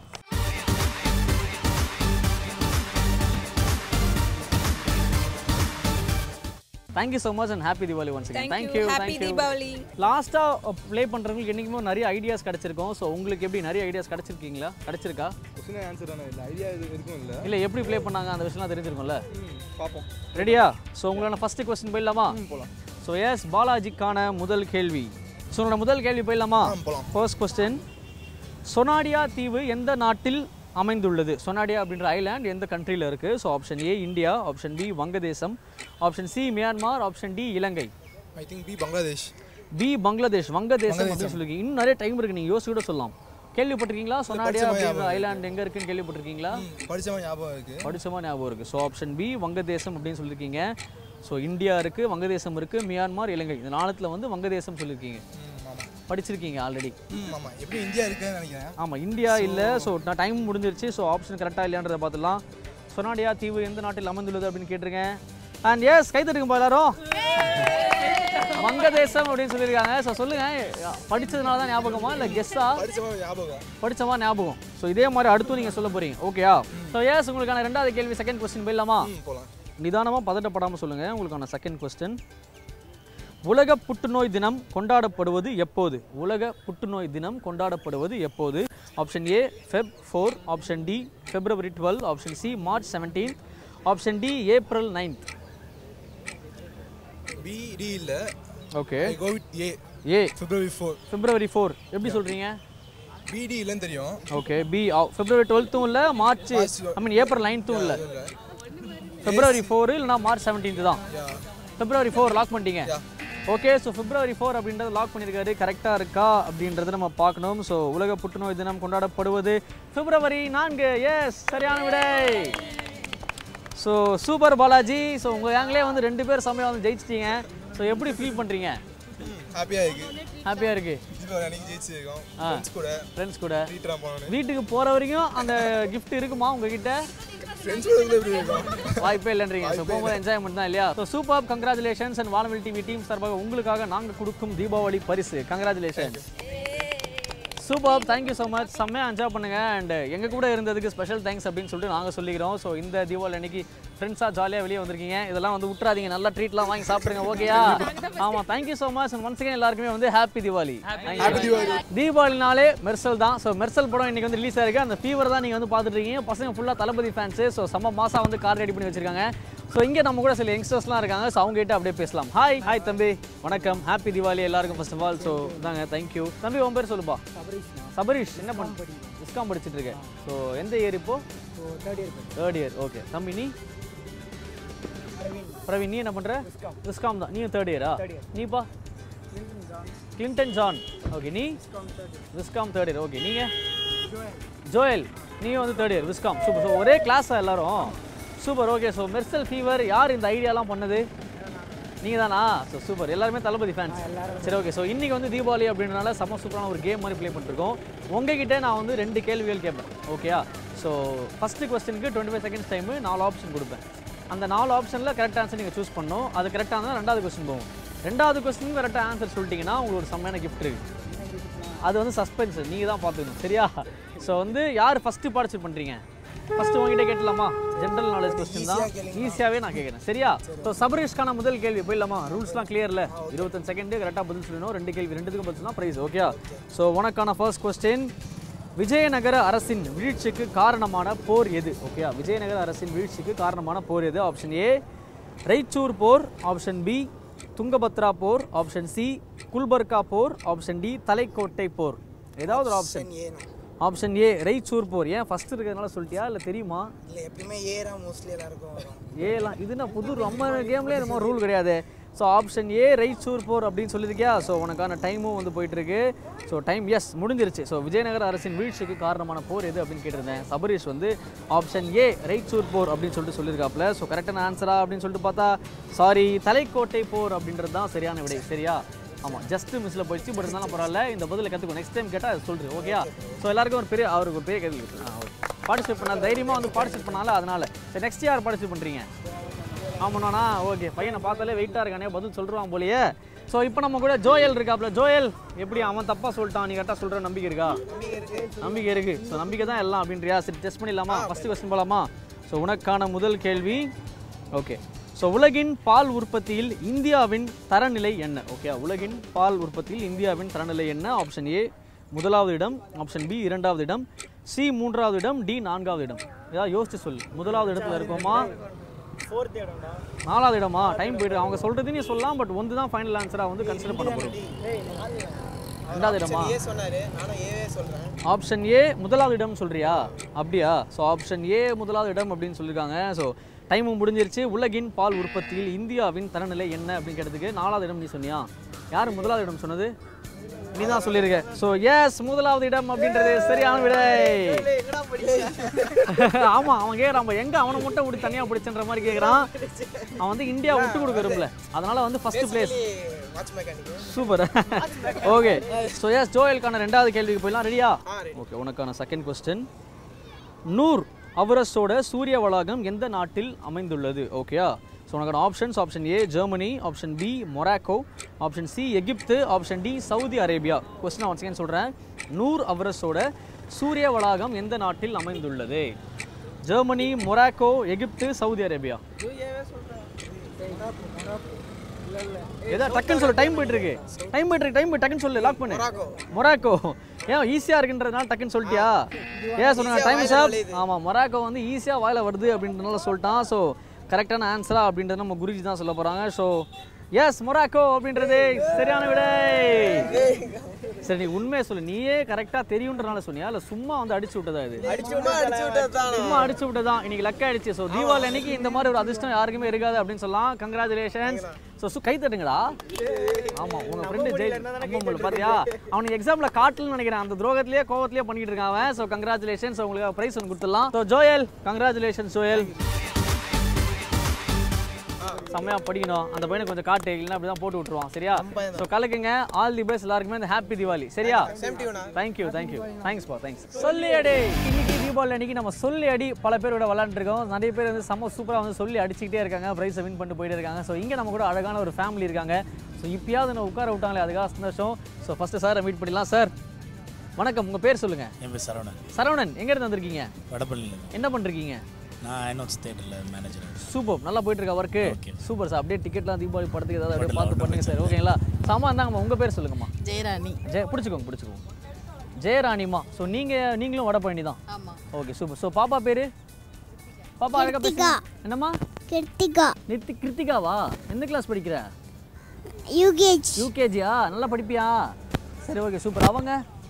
thank you so much and happy Diwali once again Thank you. Thank you Happy thank you Diwali. லாஸ்ட்டாக ப்ளே பண்ணுறவங்களுக்கு என்றைக்குமே நிறைய ஐடியாஸ் கிடச்சிருக்கும் ஸோ உங்களுக்கு எப்படி நிறைய ஐடியாஸ் கிடச்சிருக்கீங்களா கிடச்சிருக்கா கொஸ்டின் ஆன்சர் தானே இல்லை ஐடியா இது இருக்கும் இல்லை இல்லை எப்படி ப்ளே பண்ணாங்க அந்த விஷயம்லாம் தெரிஞ்சிருக்கும்ல பார்ப்போம் ரெடியா ஸோ உங்களோட ஃபஸ்ட்டு கொஸ்டின் போயிடலாமா போகலாம் ஸோ எஸ் பாலாஜிக்கான முதல் கேள்வி ஸோ உங்களோட முதல் கேள்வி போயிடலாமா ஃபர்ஸ்ட் கொஸ்டின் சொனாடியா தீவு எந்த நாட்டில் அமைந்துள்ளது சொனாடியா அப்படின்ற ஐலாண்ட் எந்த கண்ட்ரியில் இருக்குது so option A India option B Vangadesam option C Myanmar option D Ilangai I think B Bangladesh B Bangladesh Vangadesam அப்படின்னு வங்கதேசம். சொல்லிருக்கீங்க இன்னும் நிறைய டைம் இருக்கு நீங்கள் யோசிச்சு கூட சொல்லலாம் கேள்விப்பட்டிருக்கீங்களா சொனாடியா படிச்ச மாதிரி அப்படின்ற ஞாபகம் ஐலாண்ட் எங்கே இருக்குன்னு கேள்விப்பட்டிருக்கீங்களா படிச்சவன் ஞாபகம் இருக்கு படிச்சமா ஞாபகம் இருக்குது ஸோ ஆப்ஷன் பி வங்கதேசம் அப்படின்னு சொல்லியிருக்கீங்க ஸோ இந்தியா இருக்குது வங்கதேசம் இருக்குது மியான்மார் இலங்கை இந்த நாளத்தில் வந்து வங்கதேசம் சொல்லியிருக்கீங்க படிச்சிருக்கீங்க ஆல்ரெடி ம் ஆமா எப்படி இந்தியா இருக்குன்னு நினைக்கிறேன் ஆமாம் இந்தியா இல்லை ஸோ நான் டைம் முடிஞ்சிருச்சு ஸோ ஆப்ஷன் கரெக்டாக இல்லையான்றதை பார்த்துலாம் சொனாடியா தீவு எந்த நாட்டில் அமைந்துள்ளது அப்படின்னு கேட்டிருக்கேன் அண்ட் எஸ் கை தட்டுங்கப்பா எல்லாரும் வங்கதேசம் அப்படின்னு சொல்லியிருக்காங்க ஸோ சொல்லுங்க படிச்சதுனால தான் ஞாபகமா இல்லை கெஸ்ஸா படிச்சவன் ஞாபகம் படிச்சமா ஞாபகம் ஸோ இதே மாதிரி அடுத்தும் நீங்கள் சொல்ல போறீங்க ஓகேயா ஸோ எஸ் உங்களுக்கான ரெண்டாவது கேள்வி செகண்ட் கொஸ்டின் போயிடலாமா போகலாம் நிதானமாக பதட்டப்படாமல் சொல்லுங்கள் உங்களுக்கான செகண்ட் கொஸ்டின் உலக புற்றுநோய் தினம் கொண்டாடப்படுவது எப்போது உலக புற்றுநோய் தினம் கொண்டாடப்படுவது எப்போது option A Feb four option D February twelve option C March seventeenth option D April ninth B D இல்லை okay go with A A February four February four எப்படி சொல்கிறீங்க பிடி இல்லைன்னு தெரியும் ஓகே பி பிப்ரவரி டுவெல்த்தும் இல்லை மார்ச் ஐ மீன் ஏப்ரல் நைன்த்தும் இல்லை February four இல்லைனா மார்ச் செவன்டீன்த் தான் பிப்ரவரி ஃபோர் லாக் பண்ணிட்டீங்க ஓகே ஸோ பிப்ரவரி ஃபோர் அப்படின்றத லாக் பண்ணியிருக்காரு கரெக்டாக இருக்கா அப்படின்றத நம்ம பார்க்கணும் ஸோ உலக புற்றுநோய் தினம் கொண்டாடப்படுவது பிப்ரவரி நான்கு எஸ் சரியான விடை ஸோ சூப்பர் பாலாஜி ஸோ உங்கள் கேங்லேயே வந்து ரெண்டு பேர் சமயம் வந்து ஜெயிச்சிட்டீங்க ஸோ எப்படி ஃபீல் பண்ணுறீங்க ஹாப்பியா இருக்கு ஹாப்பியாக இருக்கு இப்போ அன்னைக்கு ஜெயிச்சிருக்கோம் ஆ ஃப்ரெண்ட்ஸ் கூட ஃப்ரெண்ட்ஸ் கூட ட்ரீட்லாம் போனோம் வீட்டுக்கு போகிற வரைக்கும் அந்த gift இருக்குமா உங்ககிட்ட ஃப்ரெண்ட்ஸ் கூட இருந்தா எப்படி இருக்கும் வாய்ப்பே இல்லைன்றீங்க ஸோ போகும்போது என்ஜாய்மெண்ட் தான் இல்லையா so super congratulations and Vaanavil TV team சார்பாக உங்களுக்காக நாங்கள் கொடுக்கும் தீபாவளி பரிசு congratulation super thank you so much செம்மையாக என்ஜாய் பண்ணுங்க அண்ட் எங்கள் கூட இருந்ததுக்கு ஸ்பெஷல் தேங்க்ஸ் அப்படின்னு சொல்லிட்டு நாங்கள் சொல்லிக்கிறோம் ஸோ இந்த தீபாவளி அன்னைக்கு ஃப்ரெண்ட்ஸாக ஜாலியாக வெளியே வந்திருக்கீங்க இதெல்லாம் வந்து விட்றாதீங்க நல்லா ட்ரீட்லாம் வாங்கி சாப்பிடுங்க ஓகேயா ஆமாம் thank you so much and once again எல்லாருக்குமே வந்து ஹாப்பி தீபாவளி Happy Diwali. தீபாவளினாலே மெர்சல் தான் ஸோ மெர்சல் படம் இன்னைக்கு வந்து ரிலீஸ் ஆயிருக்கு அந்த ஃபீவர் தான் நீங்கள் வந்து பார்த்துட்டு இருக்கீங்க பசங்க ஃபுல்லாக தளபதி ஃபேன்ஸு ஸோ செம்ம மாசா வந்து கார் ரெடி பண்ணி வச்சிருக்காங்க ஸோ இங்கே நம்ம கூட சில யங்ஸ்டர்ஸ்லாம் இருக்காங்க ஸோ அவங்க கிட்ட அப்படியே பேசலாம் ஹாய் ஹாய் தம்பி வணக்கம் ஹாப்பி தீபாவளி எல்லாருக்கும் ஃபர்ஸ்ட் ஆஃப் ஆல் ஸோ தாங்க தேங்க்யூ தம்பி உன் பேர் சொல்லுப்பா சபரீஷ் என்ன பண்ண விஸ்காம் படிச்சுட்டு இருக்கேன் ஸோ எந்த இயர் இப்போ third year third year okay தம்பி நீ பிரவீன் நீ என்ன பண்ற விஸ்காம் தான் நீயும் தேர்ட் இயரா நீப்பா கிளின்டன் ஜான் ஓகே நீ விஸ்காம் தேர்ட் இயர் ஓகே நீங்க ஜோயல் நீயும் வந்து third year viscom super so ஒரே கிளாஸா எல்லாரும் super okay so Mersal fever யார் இந்த ஐடியாலாம் பண்ணது நீங்கள் தானா ஸோ சூப்பர் எல்லாருமே தளபதி ஃபேன்ஸ் சரி ஓகே ஸோ இன்றைக்கி வந்து தீபாவளி அப்படின்றனால செம்ம சூப்பரான ஒரு கேம் மாதிரி ப்ளே பண்ணிருக்கோம் உங்ககிட்ட நான் வந்து ரெண்டு கேள்விகள் கேட்பேன் ஓகேயா ஸோ ஃபஸ்ட்டு கொஸ்டினுக்கு டுவெண்ட்டி ஃபைவ் செகண்ட்ஸ் டைமு நாலு ஆப்ஷன் கொடுப்பேன் அந்த நாலு ஆப்ஷனில் கரெக்ட் ஆன்சர் நீங்கள் சூஸ் பண்ணணும் அது கரெக்டாக இருந்தால் ரெண்டாவது கொஸ்டின் போகும் ரெண்டாவது கொஸ்டின் கரெக்டாக ஆன்சர் சொல்லிட்டீங்கன்னா உங்களுக்கு ஒரு செம்மையான கிஃப்ட் இருக்குது அது வந்து சஸ்பென்ஸ் நீங்கள் தான் பார்த்துக்கணும் சரியா ஸோ வந்து யார் ஃபஸ்ட்டு பார்ட்டிசிபேட் பண்ணுறீங்க ஃபஸ்ட்டு உங்ககிட்ட கேட்டலாமா ஜென்ரல் நாலேஜ் கொஸ்டின் தான் ஈஸியாகவே நான் கேட்குறேன் சரியா ஸோ சபரீஷ்கான முதல் கேள்வி போயிடலாமா ரூல்ஸ்லாம் கிளியர்ல இருபத்தஞ்சு செகண்டு கரெக்டாக பதில் சொல்லணும் ரெண்டு கேள்வி ரெண்டுத்துக்கும் பதில் சொன்னால் ப்ரைஸ் ஓகே ஸோ உனக்கான ஃபர்ஸ்ட் கொஸ்டின் விஜயநகர அரசின் வீழ்ச்சிக்கு காரணமான போர் எது ஓகேயா விஜயநகர அரசின் வீழ்ச்சிக்கு காரணமான போர் எது ஆப்ஷன் ஏ ரைச்சூர் போர் ஆப்ஷன் பி துங்கபத்ரா போர் ஆப்ஷன் சி குல்பர்கா போர் ஆப்ஷன் டி தலைக்கோட்டை போர் ஏதாவது ஒரு ஆப்ஷன் ஆப்ஷன் ஏ ரைச்சூர் போர் ஏன் ஃபர்ஸ்ட் இருக்கிறதுனால சொல்லிட்டியா இல்லை தெரியுமா இல்லை எப்பயுமே ஏரா மோஸ்ட்லி எல்லாருக்கும் வரும் ஏலாம் இது என்ன புது நம்ம கேம்லேயே நம்ம ரூல் கிடையாது ஸோ ஆப்ஷன் ஏ ரைச்சூர் போர் அப்படின்னு சொல்லியிருக்கியா ஸோ உனக்கான டைமும் வந்து போயிட்டு இருக்கு ஸோ டைம் எஸ் முடிஞ்சிருச்சு ஸோ விஜயநகர அரசின் வீழ்ச்சிக்கு காரணமான போர் எது அப்படின்னு கேட்டிருந்தேன் சபரீஷ் வந்து ஆப்ஷன் ஏ ரைச்சூர் போர் அப்படின்னு சொல்லிட்டு சொல்லியிருக்காப்ல ஸோ கரெக்டான ஆன்சரா அப்படின்னு சொல்லிட்டு பார்த்தா சாரி தலைக்கோட்டை போர் அப்படின்றது தான் சரியான விடை சரியா ஆமாம் ஜஸ்ட் மிஸ்ஸில் போயிடுச்சு பட் இருந்தாலும் பரவாயில்ல இந்த பதிலை கற்றுக்கோ நெக்ஸ்ட் டைம் கேட்டால் சொல்கிறேன் ஓகேயா ஸோ எல்லாருக்கும் ஒரு பெரிய அவருக்கு ஒரு பெரிய கேள்வி இருக்கு ஆ ஓகே பார்ட்டிசிபேட் பண்ணால் தைரியமாக வந்து பார்ட்டிசிபேட் பண்ணால அதனால சரி நெக்ஸ்ட் யார் பார்ட்டிசிபேட் பண்ணுறீங்க ஆமாண்ணா ஓகே பையனை பார்த்தாலே வெயிட்டாக இருக்கானே பதில் சொல்கிறான் போலயே ஸோ இப்போ நம்ம கூட ஜோயல் இருக்காப்ல ஜோயல் எப்படி அவன் தப்பாக சொல்லிட்டான் நீ கரெக்டாக சொல்கிற நம்பிக்கை இருக்கா நம்பிக்கை இருக்குது ஸோ நம்பிக்கை தான் எல்லாம் அப்படின்றியா சரி டெஸ்ட் பண்ணிடலாமா ஃபஸ்ட்டு கொஸ்டின் போகலாமா ஸோ உனக்கான முதல் கேள்வி ஓகே ஸோ உலகின் பால் உற்பத்தியில் இந்தியாவின் தரநிலை என்ன ஓகே உலகின் பால் உற்பத்தியில் இந்தியாவின் தரநிலை என்ன ஆப்ஷன் ஏ முதலாவது இடம் ஆப்ஷன் பி இரண்டாவது இடம் சி மூன்றாவது இடம் டி நான்காவது இடம் ஏதாவது யோசிச்சு சொல்லு முதலாவது இடத்துல இருக்கோமா ஃபோர்த் இடம்டா நாலாவது இடமா டைம் போயிட்டு அவங்க சொல்றது நீ சொல்லலாம் பட் ஒன்று தான் ஃபைனல் ஆன்சராக வந்து கன்சிடர் பண்ண போகிறோம் ரெண்டாவது இடமா ஏ சொன்னாரு நானும் ஏவே சொல்றேன் ஆப்ஷன் ஏ முதலாவது இடம் சொல்றியா அப்படியா ஸோ ஆப்ஷன் ஏ முதலாவது இடம் அப்படின்னு சொல்லியிருக்காங்க ஸோ டைமும் முடிஞ்சிருச்சு உலகின் பால் உற்பத்தியில் இந்தியாவின் தரநிலை என்ன அப்படின்னு கேட்டதுக்கு நாலாவது இடம் நீ சொன்னியா யார் முதலாவது இடம் சொன்னது நீ தான் சொல்லியிருக்க ஸோ எஸ் முதலாவது இடம் அப்படின்றது சரியான விடை ஆமா அவன் கேட்குறான் நம்ம எங்க அவனை மட்டும் இப்படி தனியா பிடிச்சன்ற மாதிரி கேட்குறான் அவன் வந்து இந்தியா விட்டு கொடுக்க விரும்பல அதனால வந்து first place watch mechanic super okay so yes ஜோயலுக்கான ரெண்டாவது கேள்விக்கு போயிடலாம் ரெடியா ஓகே உனக்கான செகண்ட் கொஸ்டின் நூர் அவரஸோட சூரிய வளாகம் எந்த நாட்டில் அமைந்துள்ளது ஓகேயா ஸோ உனக்கான options option A Germany option B Morocco option C Egypt option D Saudi Arabia question one second சொல்கிறேன் நூர் அவரஸோட சூரிய வளாகம் எந்த நாட்டில் அமைந்துள்ளது Germany Morocco Egypt Saudi Arabia ஏதா டக்குன்னு சொல்லு டைம் போயிட்டு இருக்கு டைம் போயிட்டு இருக்கு டைம் டக்குன்னு சொல்லு லாக் பண்ணு மொராக்கோ ஏன் ஈஸியா இருக்குன்றதுனால டக்குன்னு சொல்லிட்டியா ஏன் சொன்னாங்க டைம் சார் ஆமா மொராக்கோ வந்து ஈஸியா வாயில வருது அப்படின்றதுனால சொல்லிட்டான் ஸோ கரெக்டான ஆன்சரா அப்படின்றது நம்ம குருஜி தான் சொல்ல போறாங்க ஸோ எஸ் மொராக்கோ அப்படின்றது சரியான விடை சரி நீ உண்மையை சொல்லு நீயே கரெக்டா தெரியுன்றனால சொன்னியா இல்ல சும்மா வந்து அடிச்சு விட்டதா இது சும்மா அடிச்சு விட்டதுதான் சும்மா அடிச்சு விட்டதான் இன்னைக்கு லக் ஆயிடுச்சு ஸோ தீபாவளி அன்னைக்கு இந்த மாதிரி ஒரு அதிர்ஷ்டம் யாருக்குமே இருக்காது அப்படின்னு சொல்லலாம் கங்க்ராச்சுலேஷன்ஸ் ஸோ சு கை தட்டுங்கடா ஆமா உங்க ஃப்ரெண்டு ஜெயில் அம்மம்புல் பாத்தியா அவனுக்கு எக்ஸாம்ல காட்டலன்னு நினைக்கிறேன் அந்த துரோகத்திலேயே கோவத்திலேயே பண்ணிட்டு இருக்கான் அவன் ஸோ கங்க்ராச்சுலேஷன்ஸ் உங்களுக்கு ப்ரைஸ் ஒன்று கொடுத்துடலாம் ஸோ ஜோயல் கங்க்ராச்சுலேஷன்ஸ் ஜோயல் செம்மையா படிக்கணும் அந்த பையனுக்கு கொஞ்சம் காட்டு இல்லைன்னா அப்படி தான் போட்டு விட்டுருவான் சரியா ஸோ கலக்குங்க ஆல் தி பெஸ்ட் எல்லாருக்குமே இந்த ஹாப்பி தீபாவளி சரியா தேங்க்யூ தேங்க்யூ தேங்க்ஸ் பா தேங்க்ஸ் சொல்லி அடி இன்னைக்கு தீபாவளி அன்னைக்கு நம்ம சொல்லி அடி பல பேர் கூட விளாண்டுருக்கோம் நிறைய பேர் வந்து செம்ம சூப்பராக வந்து சொல்லி அடிச்சுக்கிட்டே இருக்காங்க ப்ரைஸை வின் பண்ணிட்டு போயிட்டே இருக்காங்க ஸோ இங்கே நம்ம கூட அழகான ஒரு ஃபேமிலி இருக்காங்க ஸோ இப்பயாவது நான் உட்கார விட்டாங்களே அதுக்காக சந்தோஷம் ஸோ ஃபஸ்ட்டு சாரை மீட் பண்ணிடலாம் சார் வணக்கம் உங்கள் பேர் சொல்லுங்கள் என் பேர் சரவணன் சரவணன் எங்கேருந்து வந்திருக்கீங்க வடபள்ளியில் என்ன பண்ணுறீங்க நான் ஐநாக்ஸ் தேட்டரில் மேனேஜர் சூப்பர் நல்லா போயிட்டு இருக்கா ஒர்க்கு சூப்பர் சார் அப்படியே டிக்கெட்லாம் தீபாவளி படத்துக்கு ஏதாவது அப்படியே பார்த்து பண்ணுங்க சார் ஓகேங்களா சாமா இருந்தாங்கம்மா உங்கள் பேர் சொல்லுங்கம்மா ஜெயராணி ஜெய பிடிச்சிக்கோங்க பிடிச்சிக்கோங்க ஜெயராணிமா ஸோ நீங்கள் நீங்களும் வடபழனி தான் ஆமா ஓகே சூப்பர் ஸோ பாப்பா பேர் பாப்பா அழகா பேசுங்க கிருத்திகா. என்னம்மா கிருத்திகா நித்தி கிருத்திகாவா எந்த கிளாஸ் படிக்கிற யூகேஜ் யூகேஜியா நல்லா படிப்பியா சரி ஓகே சூப்பர் அவங்க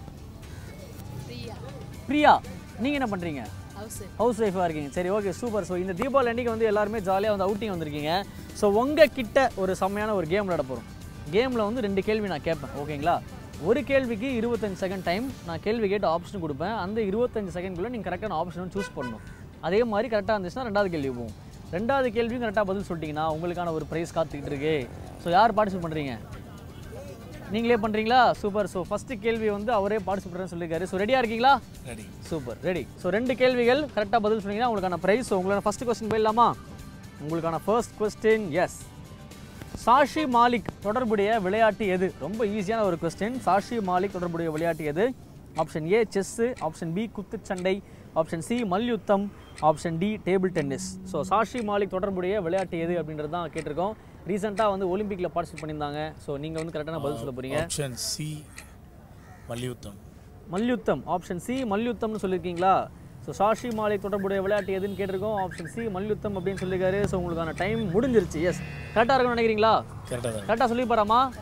பிரியா நீங்கள் என்ன பண்ணுறீங்க ஹவுஸ் ஒய்ஃபாக இருக்கீங்க சரி ஓகே சூப்பர் ஸோ இந்த தீபாவளி அன்றைக்கி வந்து எல்லாருமே ஜாலியாக வந்து அவுட்டிங் வந்திருக்கீங்க ஸோ உங்கள் கிட்ட ஒரு செம்மையான ஒரு கேம் விளையாட போகிறோம் கேமில் வந்து ரெண்டு கேள்வி நான் கேட்பேன் ஓகேங்களா ஒரு கேள்விக்கு இருபத்தஞ்சு செகண்ட் டைம் நான் கேள்வி கேட்டு ஆப்ஷன் கொடுப்பேன் அந்த இருபத்தஞ்சு செகண்ட்குள்ளே நீங்கள் கரெக்டான ஆப்ஷனும் சூஸ் பண்ணணும் அதே மாதிரி கரெக்டாக இருந்துச்சுன்னா ரெண்டாவது கேள்வி போகும் ரெண்டாவது கேள்வியும் கரெக்டாக பதில் சொல்லிட்டீங்கன்னா உங்களுக்கான ஒரு ப்ரைஸ் காத்துக்கிட்டு இருக்கு ஸோ யார் பார்ட்டிசிபேட் பண்ணுறீங்க நீங்களே பண்ணுறீங்களா சூப்பர் ஸோ ஃபஸ்ட்டு கேள்வி வந்து அவரே பார்ட்டிசிபேட் சொல்லியிருக்காரு ஸோ ரெடியாக இருக்கீங்களா ரெடி சூப்பர் ரெடி ஸோ ரெண்டு கேள்விகள் கரெக்டாக பதில் சொன்னீங்கன்னா உங்களுக்கான ப்ரைஸ் உங்களோட ஃபர்ஸ்ட் கொஸ்டின் போயிடலாமா உங்களுக்கான ஃபர்ஸ்ட் கொஸ்டின் எஸ் சாஷி மாலிக் தொடர்புடைய விளையாட்டு எது ரொம்ப ஈஸியான ஒரு கொஸ்டின் சாஷி மாலிக் தொடர்புடைய விளையாட்டு எது option A chess option B குத்துச்சண்டை ஆப்ஷன் சி மல்யுத்தம் option D table tennis so சாஷி மாலிக் தொடர்புடைய விளையாட்டு எது அப்படின்றது தான் கேட்டிருக்கோம் ரீசெண்டாக வந்து ஒலிம்பிக்கில் பார்ட்டிசிபேட் பண்ணியிருந்தாங்க ஸோ நீங்கள் வந்து கரெக்டான பதில் சொல்ல போகிறீங்க ஆப்ஷன் சி மல்யுத்தம் மல்யுத்தம் ஆப்ஷன் சி மல்யுத்தம்னு சொல்லியிருக்கீங்களா ஸோ சாஷி மாலிக் தொடர்புடைய விளையாட்டு எதுன்னு கேட்டிருக்கோம் ஆப்ஷன் சி மல்யுத்தம் அப்படின்னு சொல்லியிருக்காரு ஸோ உங்களுக்கான டைம் முடிஞ்சிருச்சு எஸ் கரெக்டாக இருக்கும்னு நினைக்கிறீங்களா கரெக்டாக தான் கரெக்டாக சொல்லி பாராமா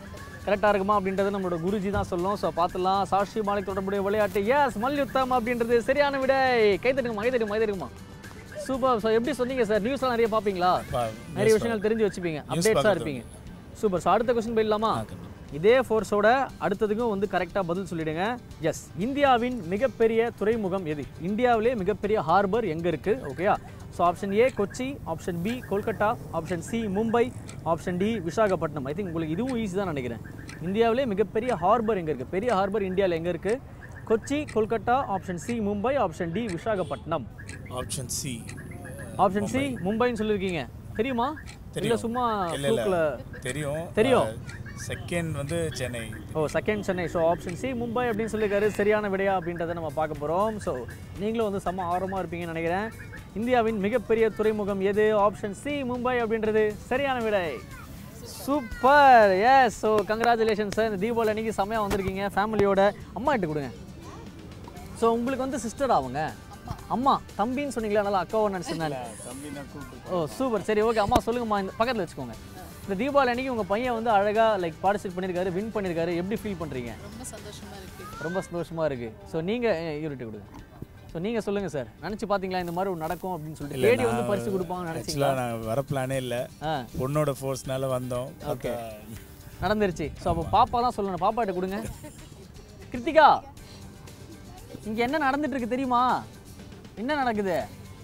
கரெக்டாக இருக்குமா அப்படின்றது நம்மளோட குருஜி தான் சொல்லும் ஸோ பார்த்துலாம் சாஷி மாலிக் தொடர்புடைய விளையாட்டு எஸ் மல்யுத்தம் அப்படின்றது சரியான விடை கை தட்டுங்கம்மா கை தட்டுங்க கை தட்டுங்கம்மா சூப்பர் ஸோ எப்படி சொன்னீங்க சார் நியூஸ்லாம் நிறைய பார்ப்பீங்களா நிறைய விஷயங்கள் தெரிஞ்சு வச்சுப்பீங்க அப்டேட்ஸாக பார்க்கறது இருப்பீங்க சூப்பர் ஸோ அடுத்த கொஸ்டின் போயிடலாமா இதே ஃபோர்ஸோட அடுத்ததுக்கும் வந்து கரெக்டாக பதில் சொல்லிடுங்க எஸ் இந்தியாவின் மிகப்பெரிய துறைமுகம் எது இந்தியாவிலே மிகப்பெரிய ஹார்பர் எங்கே இருக்குது ஓகேயா so option A Kochi option B Kolkata option C Mumbai option D Visakhapatnam I think உங்களுக்கு இதுவும் ஈஸி தான் நினைக்கிறேன் இந்தியாவிலே மிகப்பெரிய ஹார்பர் எங்கே இருக்குது பெரிய ஹார்பர் இந்தியாவில் எங்கே இருக்குது Kochi Kolkata option C Mumbai option D Visakhapatnam option C option C மும்பைன்னு சொல்லியிருக்கீங்க தெரியுமா இல்லை தெரியும் சும்மா இல்ல, இல்ல. fluke-ல- தெரியும் தெரியும் செகண்ட் வந்து Chennai oh second Chennai so option C Mumbai அப்படின்னு சொல்லியிருக்காரு சரியான விடையா அப்படின்றத நம்ம பார்க்க போகிறோம் ஸோ நீங்களும் வந்து செம்ம ஆர்வமாக இருப்பீங்கன்னு நினைக்கிறேன் இந்தியாவின் மிகப்பெரிய துறைமுகம் எது ஆப்ஷன் சி மும்பை அப்படின்றது சரியான விடை super yes so congratulation sir இந்த தீபாவளி அன்னைக்கு செம்மையாக வந்திருக்கீங்க ஃபேமிலியோட அம்மா கிட்ட கொடுங்க ஸோ உங்களுக்கு வந்து சிஸ்டர் அவங்க அம்மா தம்பின்னு சொன்னீங்களா நல்லா அக்காவை நினச்சிருந்தாங்க ஓ சூப்பர் சரி ஓகே அம்மா சொல்லுங்கம்மா இந்த பக்கத்தில் வச்சுக்கோங்க இந்த தீபாவளி அன்னைக்கு உங்கள் பையன் வந்து அழகாக லைக் பார்ட்டிசிபேட் பண்ணியிருக்காரு வின் பண்ணியிருக்காரு எப்படி ஃபீல் பண்ணுறீங்க ரொம்ப சந்தோஷமா இருக்கு ரொம்ப சந்தோஷமாக இருக்குது ஸோ நீங்கள் யூரிட்டு கொடுங்க ஸோ நீங்கள் சொல்லுங்கள் சார் நினச்சி பார்த்தீங்களா இந்த மாதிரி ஒன்று நடக்கும் அப்படின்னு சொல்லிட்டு இல்ல, தேடி வந்து நான் பரிசு கொடுப்பாங்கன்னு நினச்சிங்களா ஆக்சுவலாக நான் வர பிளானே இல்லை பொண்ணோட ஃபோர்ஸ்னால வந்தோம் ஓகே நடந்துருச்சு ஸோ அப்போ பாப்பா தான் சொல்லணும் பாப்பாட்ட கொடுங்க கிருத்திகா இங்கே என்ன நடந்துட்டு இருக்கு தெரியுமா என்ன நடக்குது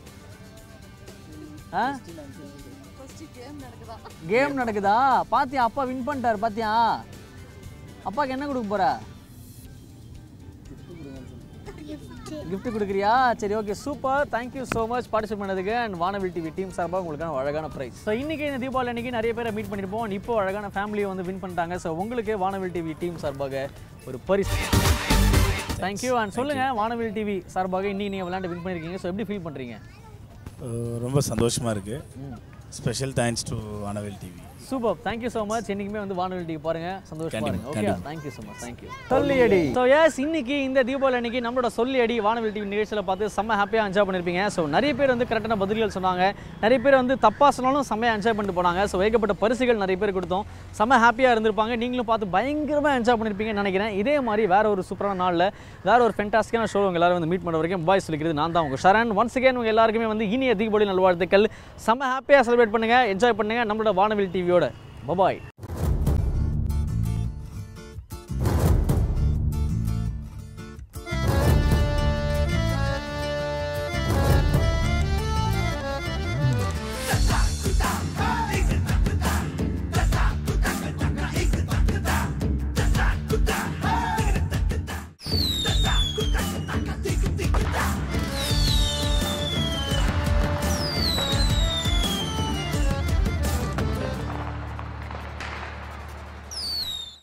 ஆ கேம் நடக்குதா பாத்தியா அப்பா வின் பண்ணிட்டாரு பாத்தியா அப்பாக்கு என்ன கொடுக்க போற gift கொடுக்குறியா சரி okay super thank you so much participate பண்ணதுக்கு அண்ட் வானவில் டிவி டீம் சார்பாக உங்களுக்கான அழகான ப்ரைஸ் ஸோ இன்னைக்கு இந்த தீபாவளி அன்னைக்கு நிறைய பேரை மீட் பண்ணியிருப்போம் and இப்போ அழகான ஃபேமிலியை வந்து வின் பண்ணிட்டாங்க ஸோ உங்களுக்கு வானவில் டிவி டீம் சார்பாக ஒரு பரிசு தேங்க்யூ அண்ட் சொல்லுங்க வானவில் டிவி சார்பாக இன்னைக்கு நீங்கள் விளையாண்டு வின் பண்ணியிருக்கீங்க ஸோ எப்படி ஃபீல் பண்ணுறீங்க அஹ் ரொம்ப சந்தோஷமாக இருக்குது special thanks to Vaanavil TV super thank you so much இன்னைக்குமே வந்து வானொலி டிவி பாருங்க சந்தோஷமா கண்டிப்பா, இருங்க ஓகே கண்டிப்பா. தேங்க்யூ ஸோ மச் தேங்க்யூ சொல்லியடி ஸோ எஸ் இன்னைக்கு இந்த தீபாவளி அன்னைக்கு நம்மளோட சொல்லியடி வானொலி டிவி நிகழ்ச்சியில் பார்த்து செம்ம ஹாப்பியாக என்ஜாய் பண்ணியிருப்பீங்க ஸோ நிறைய பேர் வந்து கரெக்டான பதில்கள் சொன்னாங்க நிறைய பேர் வந்து தப்பாக சொன்னாலும் செம்மையாக என்ஜாய் பண்ணிட்டு போனாங்க ஸோ ஏகப்பட்ட பரிசுகள் நிறைய பேர் கொடுத்தோம் செம்ம ஹாப்பியாக இருந்திருப்பாங்க நீங்களும் பார்த்து பயங்கரமாக என்ஜாய் பண்ணியிருப்பீங்கன்னு நினைக்கிறேன் இதே மாதிரி வேற ஒரு சூப்பரான நாளில் வேற ஒரு ஃபென்டாஸ்டிக்கான ஷோ உங்க எல்லாரும் வந்து மீட் பண்ண வரைக்கும் பாய் சொல்லிக்கிறது நான் தான் உங்க ஷரண் ஒன்ஸ் அகேன் உங்க எல்லாருக்குமே வந்து இனிய தீபாவளி நல்வாழ்த்துக்கள் செம்ம ஹாப்பியாக செலிப்ரேட் பண்ணுங்க என்ஜாய் பண்ணுங்க நம்மளோட வானவில் டிவியோட பபாய்